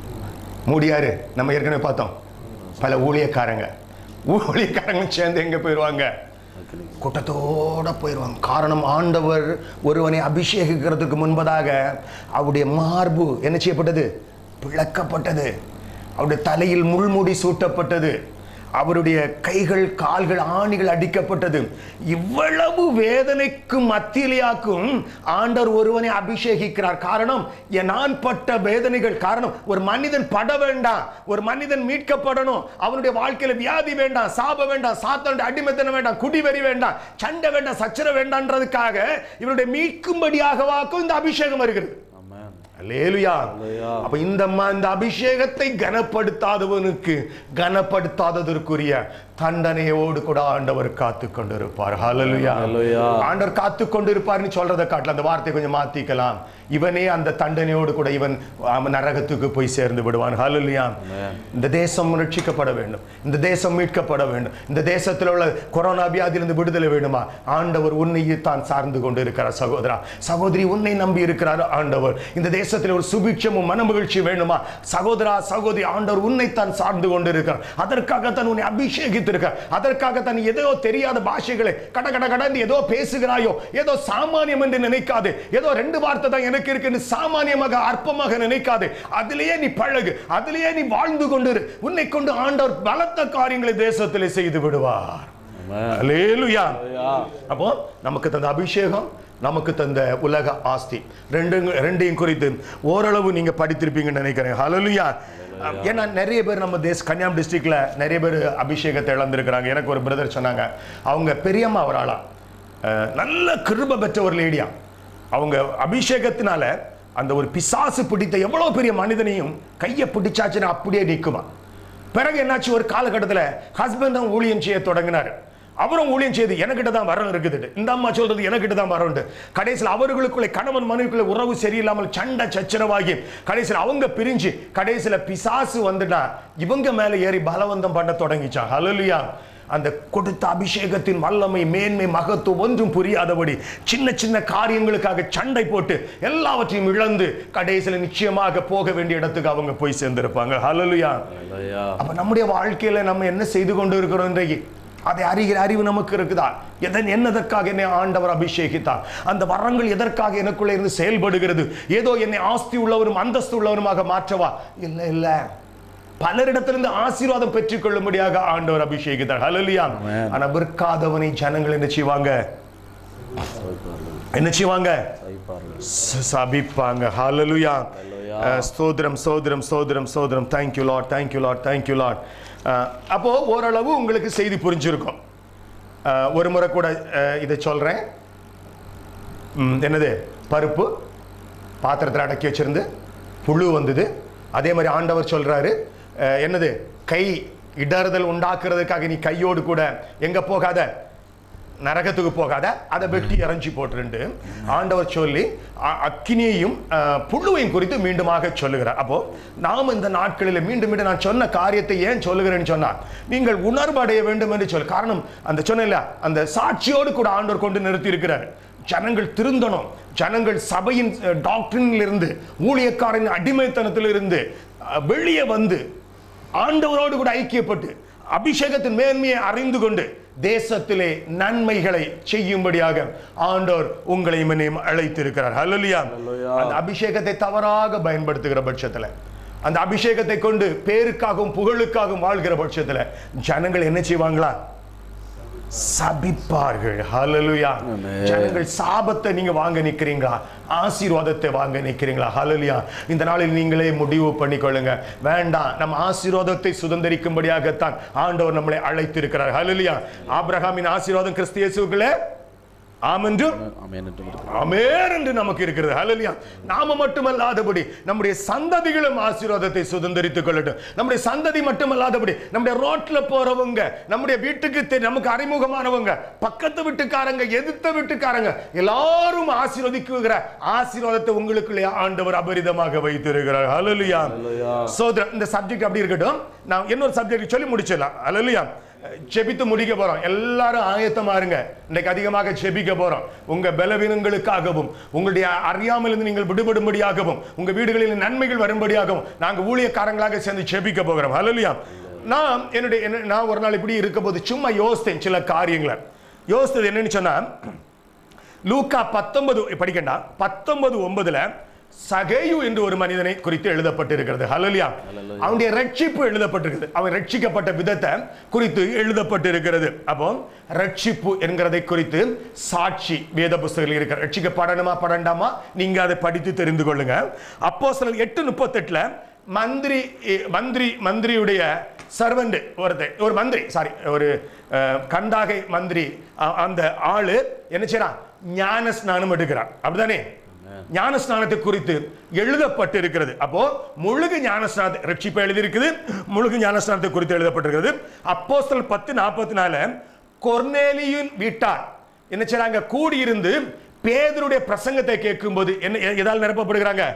மூடியாரு நம்ம ஏற்கனவே பார்த்தோம் பல ஊழியக்காரங்க ஊழியக்காரங்களும் சேர்ந்து எங்க போயிடுவாங்க அக்கினி கூட்டத்தோட போயிடுவாங்க காரணம் ஆண்டவர் ஒருவனை அபிஷேகிக்கிறதுக்கு முன்பதாக அவருடைய மார்பு என்ன செய்யப்பட்டது பிளக்கப்பட்டது அவருடைய தலையில் முள்முடி சூட்டப்பட்டது அவருடைய கைகள் கால்கள் ஆணிகள் அடிக்கப்பட்டது இவ்வளவு வேதனைக்கு மத்தியிலேயாக்கும் ஆண்டவர் ஒருவனை அபிஷேகிக்கிறார் காரணம் என் நான் பட்ட வேதனைகள் காரணம் ஒரு மனிதன் பட வேண்டாம் ஒரு மனிதன் மீட்கப்படணும் அவனுடைய வாழ்க்கையில வியாதி வேண்டாம் சாப வேண்டாம் சாத்தனுடைய அடிமைத்தனம் வேண்டாம் குடிவெறி வேண்டாம் சண்டை வேண்டாம் சச்சர வேண்டாம்ன்றதுக்காக இவருடைய மீட்கும்படியாகவாக்கும் இந்த அபிஷேகம் வருகிறது ஆமென் அல்லேலுயா அல்லேலூயா. அப்ப இந்த ம- இந்த அபிஷேகத்தை கனப்படுத்தாதவனுக்கு கனப்படுத்தாததற்குரிய தண்டனையோடு கூட ஆண்டவர் காத்து கொண்டிருப்பார் ஹalleluya அல்லேலூயா. ஆண்டவர் காத்து கொண்டிருப்பார்னு சொல்றதை காட்டல அந்த வார்த்தையை கொஞ்சம் மாத்திக்கலாம் இவனே அந்த தண்டனையோடு கூட இவன் அவன் நரகத்துக்கு போய் சேர்ந்து விடுவான் ஹalleluya ஆமென். இந்த தேசம் ரட்சிக்கப்பட வேண்டும் இந்த தேசம் மீட்கப்பட வேண்டும் இந்த தேசத்தில் உள்ள கொரோனா வியாதியிலிருந்து விடுதலை வேண்டுமா ஆண்டவர் உன்னையே தான் சார்ந்து கொண்டு இருக்கிறார் சகோதரா சகோதரி உன்னை நம்பி இருக்கிறார் ஆண்டவர் இந்த தேசத்தில் ஒரு சுபிட்சமும் மனமகிழ்ச்சி வேண்டுமா சகோதரா சகோதரி ஆண்டவர் உன்னைத்தான் சார்ந்து கொண்டு இருக்கிறார் அதற்காகத்தான் உன்னை அபிஷேகித்திருக்கார் அதற்காகத்தான் ஏதோ தெரியாத பாஷைகளை கட கட கடந்து ஏதோ பேசுகிறாயோ ஏதோ சாமானியம் என்று நினைக்காது ஏதோ ரெண்டு வார்த்தை தான் எனக்கு இருக்குன்னு சாமானியமாக அற்பமாக நினைக்காது அதிலேயே நீ பழகு அதிலேயே நீ வாழ்ந்து கொண்டிரு உன்னை கொண்டு ஆண்டவர் பலத்த காரியங்களை தேசத்திலே செய்து விடுவார் ஆமென் அல்லேலூயா அல்லேலூயா. அப்போ நமக்கு தந்த அபிஷேகம் நமக்கு தந்த உலக ஆஸ்தி ரெண்டு ரெண்டையும் குறித்து ஓரளவு நீங்க படித்திருப்பீங்கன்னு நினைக்கிறேன் ஹalleluya ஏன்னா நிறைய பேர் நம்ம தேச கன்னியாகுமரி டிஸ்ட்ரிக்ட்ல நிறைய பேர் அபிஷேகத்தை இழந்திருக்கிறாங்க எனக்கு ஒரு பிரதர் சொன்னாங்க அவங்க பெரியம்மா ஒரு ஆளா அஹ், நல்ல கிருப பெற்ற ஒரு லேடியா அவங்க அபிஷேகத்தினால அந்த ஒரு பிசாசு பிடித்த எவ்வளவு பெரிய மனிதனையும் கையை பிடிச்சாச்சுன்னா அப்படியே நிக்குமா பிறகு என்னாச்சு ஒரு காலகட்டத்தில் ஹஸ்பண்ட் தான் ஊழியம் செய்ய தொடங்கினார் அவரும் ஊழியம் செய்து எனக்கிட்ட தான் வரம் இருக்குது இந்த அம்மா சொல்றது எனக்கிட்ட தான் வரண்டு கடைசியில் அவர்களுக்குள்ளே கணவன் மனைவிக்குள்ள உறவு சரியில்லாமல் சண்டை சச்சரவாகி கடைசியில் அவங்க பிரிஞ்சு கடைசியில் பிசாசு வந்துட்டா இவங்க மேல ஏறி பலவந்தம் பண்ண தொடங்கிச்சான் ஹalleluya அந்த கொடுத்த அபிஷேகத்தின் வல்லமை மேன்மை மகத்துவம் ஒன்றும் புரியாதபடி சின்ன சின்ன காரியங்களுக்காக சண்டை போட்டு எல்லாவற்றையும் இழந்து கடைசியில் நிச்சயமாக போக வேண்டிய இடத்துக்கு அவங்க போய் சேர்ந்திருப்பாங்க ஹalleluya அல்லேலூயா. அப்ப நம்முடைய வாழ்க்கையில நம்ம என்ன செய்து கொண்டு இருக்கிறோம் இன்றைக்கு அதை அறிகிற அறிவு நமக்கு இருக்குதா எதன் என்னதற்காக என்னை ஆண்டவர் அபிஷேகித்தார் அந்த வரங்கள் எதற்காக எனக்குள்ள இருந்து செயல்படுகிறது ஏதோ என்னை ஆஸ்தி உள்ளவரும் அந்தஸ்து உள்ளவருமாக மாற்றவா இல்ல இல்ல பலரிடத்திலிருந்து ஆசீர்வாதம் பெற்றுக் கொள்ளும்படியாக ஆண்டவர் அபிஷேகித்தார் ஹalleluya Amen. ஆனா விற்காதவனை ஜனங்கள் என்ன செய்வாங்க சபிப்பார்கள். என்ன செய்வாங்க சபிப்பார்கள். ச- சபிப்பாங்க ஹalleluya Hallelujah. அஹ், ஸ்தோத்திரம் ஸ்தோத்திரம் ஸ்தோத்திரம் ஸ்தோத்திரம் thank you Lord thank you Lord thank you Lord அப்போ ஓரளவு உங்களுக்கு செய்தி புரிஞ்சிருக்கும் அஹ், ஒரு முறை கூட அஹ், இதை சொல்றேன் ம், என்னது பருப்பு பாத்திரத்தில் அடக்கி வச்சிருந்து புழு வந்தது அதே மாதிரி ஆண்டவர் சொல்றாரு அஹ், என்னது கை இடறுதல் உண்டாக்குறதுக்காக நீ கையோடு கூட எங்க போகாத நரகத்துக்கு போகாத அதை வெட்டி இறஞ்சி போட்டுருண்டு ஆண்டவர் சொல்லி அ- அக்கினியையும் அஹ், புழுவையும் குறித்து மீண்டுமாக சொல்லுகிறார் அப்போ நாம் இந்த நாட்களில் மீண்டும் மீண்டும் நான் சொன்ன காரியத்தை ஏன் சொல்லுகிறேன்னு சொன்னா நீங்கள் உணர்வு அடைய வேண்டும் என்று சொல்லு காரணம் அந்த சொன்னேன்ல அந்த சாட்சியோடு கூட ஆண்டவர் கொண்டு நிறுத்தி இருக்கிறார் ஜனங்கள் திருந்தணும் ஜனங்கள் சபையின் டாக்டரினில் இருந்து ஊழியக்காரன் அடிமைத்தனத்திலிருந்து அஹ், வெளியே வந்து ஆண்டவரோடு கூட ஐக்கியப்பட்டு அபிஷேகத்தின் மேன்மையை அறிந்து கொண்டு தேசத்திலே நன்மைகளை செய்யும்படியாக ஆண்டவர் உங்களை என்னையும் அழைத்திருக்கிறார் ஹalleluya Hallelujah. அந்த அபிஷேகத்தை தவறாக பயன்படுத்துகிற பட்சத்துல அந்த அபிஷேகத்தை கொண்டு பேருக்காகவும் புகழுக்காகவும் வாழ்கிற பட்சத்துல ஜனங்கள் என்ன செய்வாங்களா சபிப்பார்கள் ஹalleluya Amen. ஜனங்கள் சாபத்தை நீங்க வாங்க நிக்கிறீங்களா ஆசீர்வாதத்தை வாங்க நிக்கிறீங்களா ஹalleluya இந்த நாளில் நீங்களே முடிவு பண்ணிக்கொள்ளுங்க வேண்டாம் நம்ம ஆசீர்வாதத்தை சுதந்திரிக்கும்படியாகத்தான் ஆண்டவர் நம்மளை அழைத்திருக்கிறார் ஹalleluya ஆபிரகாமின் ஆசீர்வாதம் கிறிஸ்து இயேசுவுக்குள்ளே ஆமென்றும் ஆமென் என்று இருக்கிறது. அமேர் என்று நமக்கு இருக்கிறது ஹalleluya நாம மட்டுமல்லாதபடி நம்முடைய சந்ததிகளும் ஆசீர்வாதத்தை சுதந்திரித்துக் கொள்ளட்டும் நம்முடைய சந்ததி மட்டுமல்லாதபடி நம்முடைய ரோட்ல போறவங்க நம்முடைய வீட்டுக்கு தெ- நமக்கு அறிமுகமானவங்க பக்கத்து வீட்டுக்காரங்க எதிர்த்த வீட்டுக்காரங்க எல்லாரும் ஆசீர்வதிக்குகிற ஆசீர்வாதத்தை உங்களுக்குள்ளே ஆண்டவர் அபரிதமாக வைத்திருக்கிறார் ஹalleluya Hallelujah. சோதரன் இந்த சப்ஜெக்ட் அப்படி இருக்கட்டும் நான் இன்னொரு சப்ஜெக்ட் சொல்லி முடிச்சிடலாம் ஹalleluya ஜெபித்து முடிக்க போறோம் எல்லாரும் ஆயத்தமா இருங்க இன்னைக்கு அதிகமாக ஜெபிக்க போறோம் உங்க பலவீனங்களுக்காகவும் உங்களுடைய அறியாமல் இருந்து நீங்கள் விடுபடும்படியாகவும் உங்க வீடுகளில் நன்மைகள் வரும்படியாகவும் நாங்க ஊழியக்காரங்களாக சேர்ந்து ஜெபிக்க போகிறோம் ஹalleluya நான் என்னுடைய என்ன- நான் ஒரு நாள் இப்படி இருக்கும்போது சும்மா யோசித்தேன் சில காரியங்களை யோசித்தது என்னன்னு சொன்னா லூக்கா பத்தொன்பது படிக்கண்டா பத்தொன்பது ஒன்பதுல சகேயு என்று ஒரு மனிதனை குறித்து எழுதப்பட்டிருக்கிறது ஹalleluya அவனுடைய ரட்சிப்பு எழுதப்பட்டிருக்கிறது அவன் ரட்சிக்கப்பட்ட விதத்தை குறித்து எழுதப்பட்டிருக்கிறது அப்போ ரட்சிப்பு என்கிறதை குறித்து சாட்சி வேத புஸ்தகத்தில் இருக்கிற ரட்சிக்கப்படணுமா படண்டாமா நீங்க அதை படித்து தெரிந்து கொள்ளுங்க அப்போ சில எட்டு முப்பத்தெட்டுல மந்திரி எ- மந்திரி மந்திரியுடைய சர்வெண்ட் ஒருத்தர் ஒரு மந்திரி சாரி ஒரு அஹ், கண்டாகை மந்திரி அ- அந்த ஆளு என்ன செய்றான் ஞான ஸ்நானம் எடுக்கிறான் அப்படிதானே ஞான ஸ்நானத்தை குறித்து எழுதப்பட்டு இருக்கிறது அப்போ முழுகு ஞான ஸ்நானத்தை ரட்சிப்பு எழுதியிருக்குது முழுகு ஞான ஸ்நானத்தை குறித்து எழுதப்பட்டிருக்கிறது அப்போஸ்தலர் பத்து நாற்பத்தி நாலு கொர்னேலியின் வீட்டார் என்ன செய்றாங்க கூடியிருந்து பேதருடைய பிரசங்கத்தை கேட்கும்போது என்ன எ- எதால் நிரப்பப்படுகிறாங்க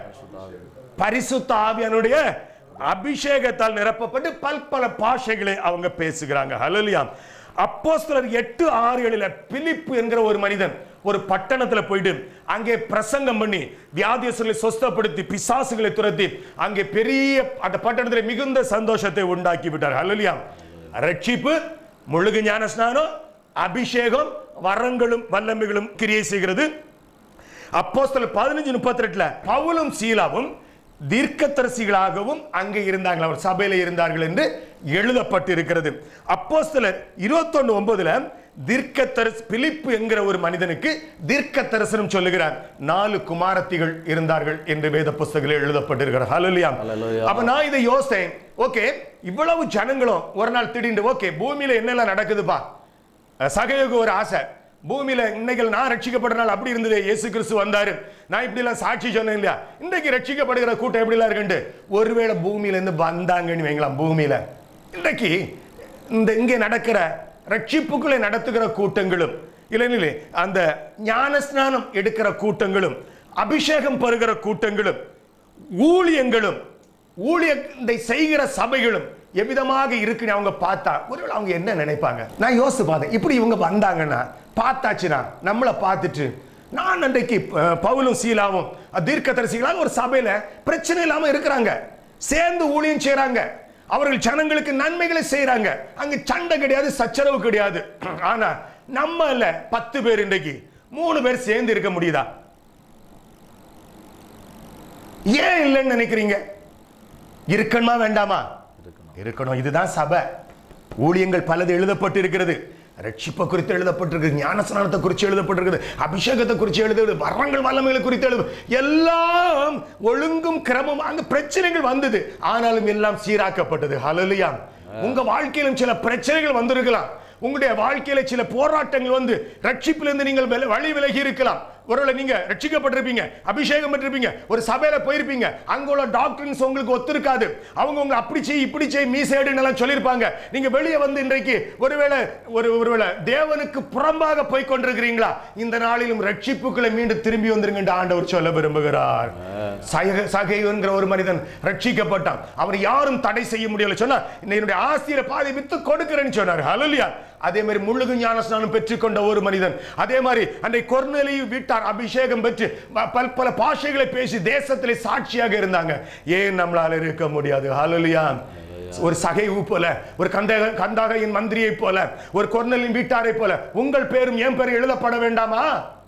பரிசுத்த ஆவியானுடைய அபிஷேகத்தால் நிரப்பப்பட்டு பல்பல பாஷைகளை அவங்க பேசுகிறாங்க ஹalleluya அப்போஸ்தலர் எட்டு ஆறு ஏழுல பிலிப்பு என்கிற ஒரு மனிதன் ஒரு பட்டணத்துல போயிட்டு அங்கே பிரசங்கம் பண்ணி வியாதியஸ்தர்களை சொஸ்தப்படுத்தி பிசாசுகளை துரத்தி அங்கே பெரிய அந்த பட்டணத்தில் மிகுந்த சந்தோஷத்தை உண்டாக்கி விட்டார் ஹalleluya ரட்சிப்பு முழுகு ஞான ஸ்நானம் அபிஷேகம் வரங்களும் வல்லமைகளும் கிரியை செய்கிறது அப்போஸ்தலர் பதினஞ்சு முப்பத்தி ரெண்டுல பவுலும் சீலாவும் தீர்க்கதரிசிகளாகவும் அங்கே இருந்தார்கள் அவர் சபையில இருந்தார்கள் என்று எழுதப்பட்டு இருக்கிறது அப்போஸ்தலர் இருபத்தொன்னு ஒன்பதுல தீர்க்கதரிசி பிலிப்பு என்கிற ஒரு மனிதனுக்கு தீர்க்க தரிசனம் சொல்லுகிறார் நாலு குமாரத்திகள் இருந்தார்கள் என்று வேத புஸ்தகத்தில் எழுதப்பட்டிருக்கிறார் ஹalleluya Hallelujah. அப்ப நான் இதை யோசித்தேன் ஓகே இவ்வளவு ஜனங்களும் ஒரு நாள் திடீர்னு ஓகே பூமியில என்னெல்லாம் நடக்குதுப்பா சகையுக்கு ஒரு ஆசை பூமியில இன்னைக்கு நான் ரட்சிக்கப்படுற நாள் அப்படி இருந்தது இயேசு கிறிஸ்து வந்தாரு நான் இப்படி எல்லாம் சாட்சி சொன்னேன் இல்லையா இன்றைக்கு ரட்சிக்கப்படுகிற கூட்டம் எப்படி எல்லாம் இருக்குண்டு ஒருவேளை பூமியில இருந்து வந்தாங்கன்னு வைங்களாம் பூமியில இன்றைக்கு இந்த இங்கே நடக்கிற ரட்சிப்புகளை நடத்துகிற கூட்டங்களும் இல்லைங்களே அந்த ஞான ஸ்நானம் எடுக்கிற கூட்டங்களும் அபிஷேகம் பெறுகிற கூட்டங்களும் ஊழியங்களும் ஊழியத்தை செய்கிற சபைகளும் எவ்விதமாக இருக்குன்னு அவங்க பார்த்தா ஒருவேளை அவங்க என்ன நினைப்பாங்க நான் யோசித்து பார்த்தேன் இப்படி இவங்க வந்தாங்கன்னா பார்த்தாச்சுன்னா நம்மளை பார்த்துட்டு நான் அன்றைக்கு அஹ், பவுலும் சீலாவும் தீர்க்கதரிசிகளாக ஒரு சபையில பிரச்சனை இல்லாம இருக்கிறாங்க சேர்ந்து ஊழியம் செய்றாங்க அவர்கள் ஜனங்களுக்கு நன்மைகளை செய்றாங்க அங்க சண்டை கிடையாது சச்சரவு கிடையாது ஆனா நம்ம இல்ல பத்து பேர் இன்றைக்கு மூணு பேர் சேர்ந்து இருக்க முடியுதா ஏன் இல்லைன்னு நினைக்கிறீங்க இருக்கணுமா வேண்டாமா இருக்கணும் இதுதான் சபை ஊழியங்கள் பலது எழுதப்பட்டு இருக்கிறது ரட்சிப்பை குறித்து எழுதப்பட்டிருக்கு ஞானஸ்நானத்தை குறித்து எழுதப்பட்டிருக்குது அபிஷேகத்தை குறித்து எழுதுது வரங்கள் வல்லமைகளை குறித்து எழுது எல்லாம் ஒழுங்கும் கிரமம் அங்க பிரச்சனைகள் வந்தது ஆனாலும் எல்லாம் சீராக்கப்பட்டது ஹalleluya உங்க வாழ்க்கையிலும் சில பிரச்சனைகள் வந்திருக்கலாம் உங்களுடைய வாழ்க்கையில சில போராட்டங்கள் வந்து ரட்சிப்பிலிருந்து நீங்கள் வில- வழி விலகி இருக்கலாம் ஒருவேளை நீங்க ரட்சிக்கப்பட்டிருப்பீங்க அபிஷேகம் பெற்றிருப்பீங்க ஒரு சபையில போயிருப்பீங்க அங்க உள்ள டாக்டர்ஸ் உங்களுக்கு ஒத்திருக்காது அவங்க உங்களை அப்படி செய் இப்படி செய் மீசேடுன்னு எல்லாம் சொல்லியிருப்பாங்க நீங்க வெளியே வந்து இன்றைக்கு ஒருவேளை ஒரு ஒருவேளை தேவனுக்கு புறம்பாக போய் கொண்டிருக்கிறீங்களா இந்த நாளிலும் ரட்சிப்புக்களை மீண்டும் திரும்பி வந்துருங்க என்று ஆண்டவர் சொல்ல விரும்புகிறார் சக சகைங்கிற ஒரு மனிதன் ரட்சிக்கப்பட்டான் அவர் யாரும் தடை செய்ய முடியல சொன்னா என்னுடைய ஆசிரியர் பாதி வித்து கொடுக்கிறேன்னு சொன்னார் ஹalleluya அதே மாதிரி முழுகு ஞானஸ்நானம் பெற்றுக்கொண்ட ஒரு மனிதன் அதே மாதிரி அன்றை கொர்நேலியு வீட்டார் அபிஷேகம் பெற்று ப- பல பல பாஷைகளை பேசி தேசத்திலே சாட்சியாக இருந்தாங்க ஏன் நம்மளால இருக்க முடியாது ஹalleluya ஒரு சகைவு போல ஒரு கந்தக கந்தாகையின் மந்திரியை போல ஒரு கொர்னலின் வீட்டாரை போல உங்கள் பேரும் என் பேரும் எழுதப்பட வேண்டாமா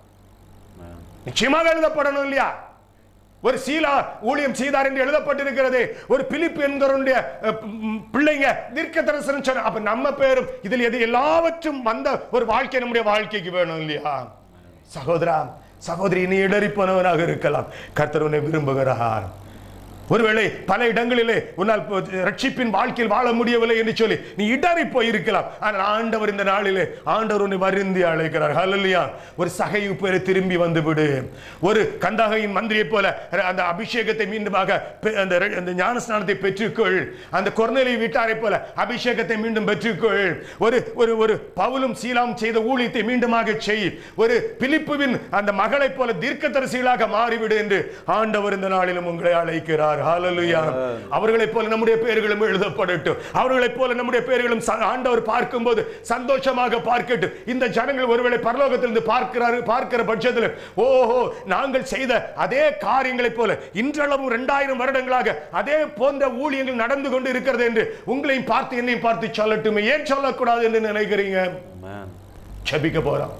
நிச்சயமாக எழுதப்படணும் இல்லையா ஒரு சீலா ஊழியம் செய்தார் என்று எழுதப்பட்டிருக்கிறது ஒரு பிலிப் என்கிறவருடைய அஹ், ம், பிள்ளைங்க தீர்க்க தரிசனம் சொன்ன அப்ப நம்ம பேரும் இதில் எது எல்லாவற்றும் வந்த ஒரு வாழ்க்கை நம்முடைய வாழ்க்கைக்கு வேணும் இல்லையா சகோதரா சகோதரி நீ இடறிப்பனவனாக இருக்கலாம் கர்த்தர் உன்னை விரும்புகிறார் ஒருவேளை பல இடங்களிலே உன்னால் இப்போ ரட்சிப்பின் வாழ்க்கையில் வாழ முடியவில்லை என்று சொல்லி நீ இடறி போயிருக்கலாம் ஆனால் ஆண்டவர் இந்த நாளிலே ஆண்டவர் உன்னை வருந்தி அழைக்கிறார் ஹalleluya ஒரு சகைவு பேரை திரும்பி வந்து விடு ஒரு கந்தாகையின் மந்திரியைப் போல அந்த அபிஷேகத்தை மீண்டுமாக பெ- அந்த ரெ- அந்த ஞானஸ்நானத்தை பெற்றுக்கொள் அந்த கொர்நேலி வீட்டாரை போல அபிஷேகத்தை மீண்டும் பெற்றுக்கொள் ஒரு ஒரு ஒரு பவுலும் சீலாம் செய்த ஊழியத்தை மீண்டுமாக செய் ஒரு பிலிப்புவின் அந்த மகளைப் போல தீர்க்கதரிசிகளாக மாறிவிடு என்று ஆண்டவர் இந்த நாளிலும் உங்களை அழைக்கிறார் ஹalleluya அவர்களைப் போல நம்முடைய பெயர்களும் எழுதப்படட்டும் அவர்களைப் போல நம்முடைய பெயர்களும் ச- ஆண்டவர் பார்க்கும்போது சந்தோஷமாக பார்க்கட்டும் இந்த ஜனங்கள் ஒருவேளை பரலோகத்திலிருந்து பார்க்கிறாரு பார்க்கிற பட்சத்தில் ஓஹோ நாங்கள் செய்த அதே காரியங்களைப் போல இன்றளவும் இரண்டாயிரம் வருடங்களாக அதே போன்ற ஊழியங்கள் நடந்து கொண்டு இருக்கிறது என்று உங்களையும் பார்த்து என்னையும் பார்த்து சொல்லட்டுமே ஏன் சொல்லக்கூடாது என்று நினைக்கிறீங்க Amen. செபிக்க போறோம்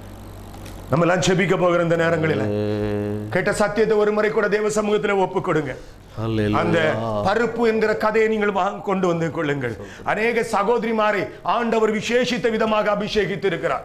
நம்ம எல்லாம் செபிக்க போகிற இந்த நேரங்களில் கேட்ட சத்தியத்தை ஒரு முறை கூட தேவ சமூகத்தில் ஒப்பு கொடுங்க அந்த Hallelujah. பருப்பு என்கிற கதையை நீங்கள் வாங்க கொண்டு வந்து கொள்ளுங்கள் அநேக சகோதரிமாரை ஆண்டவர் விசேஷித்த விதமாக அபிஷேகித்து இருக்கிறார்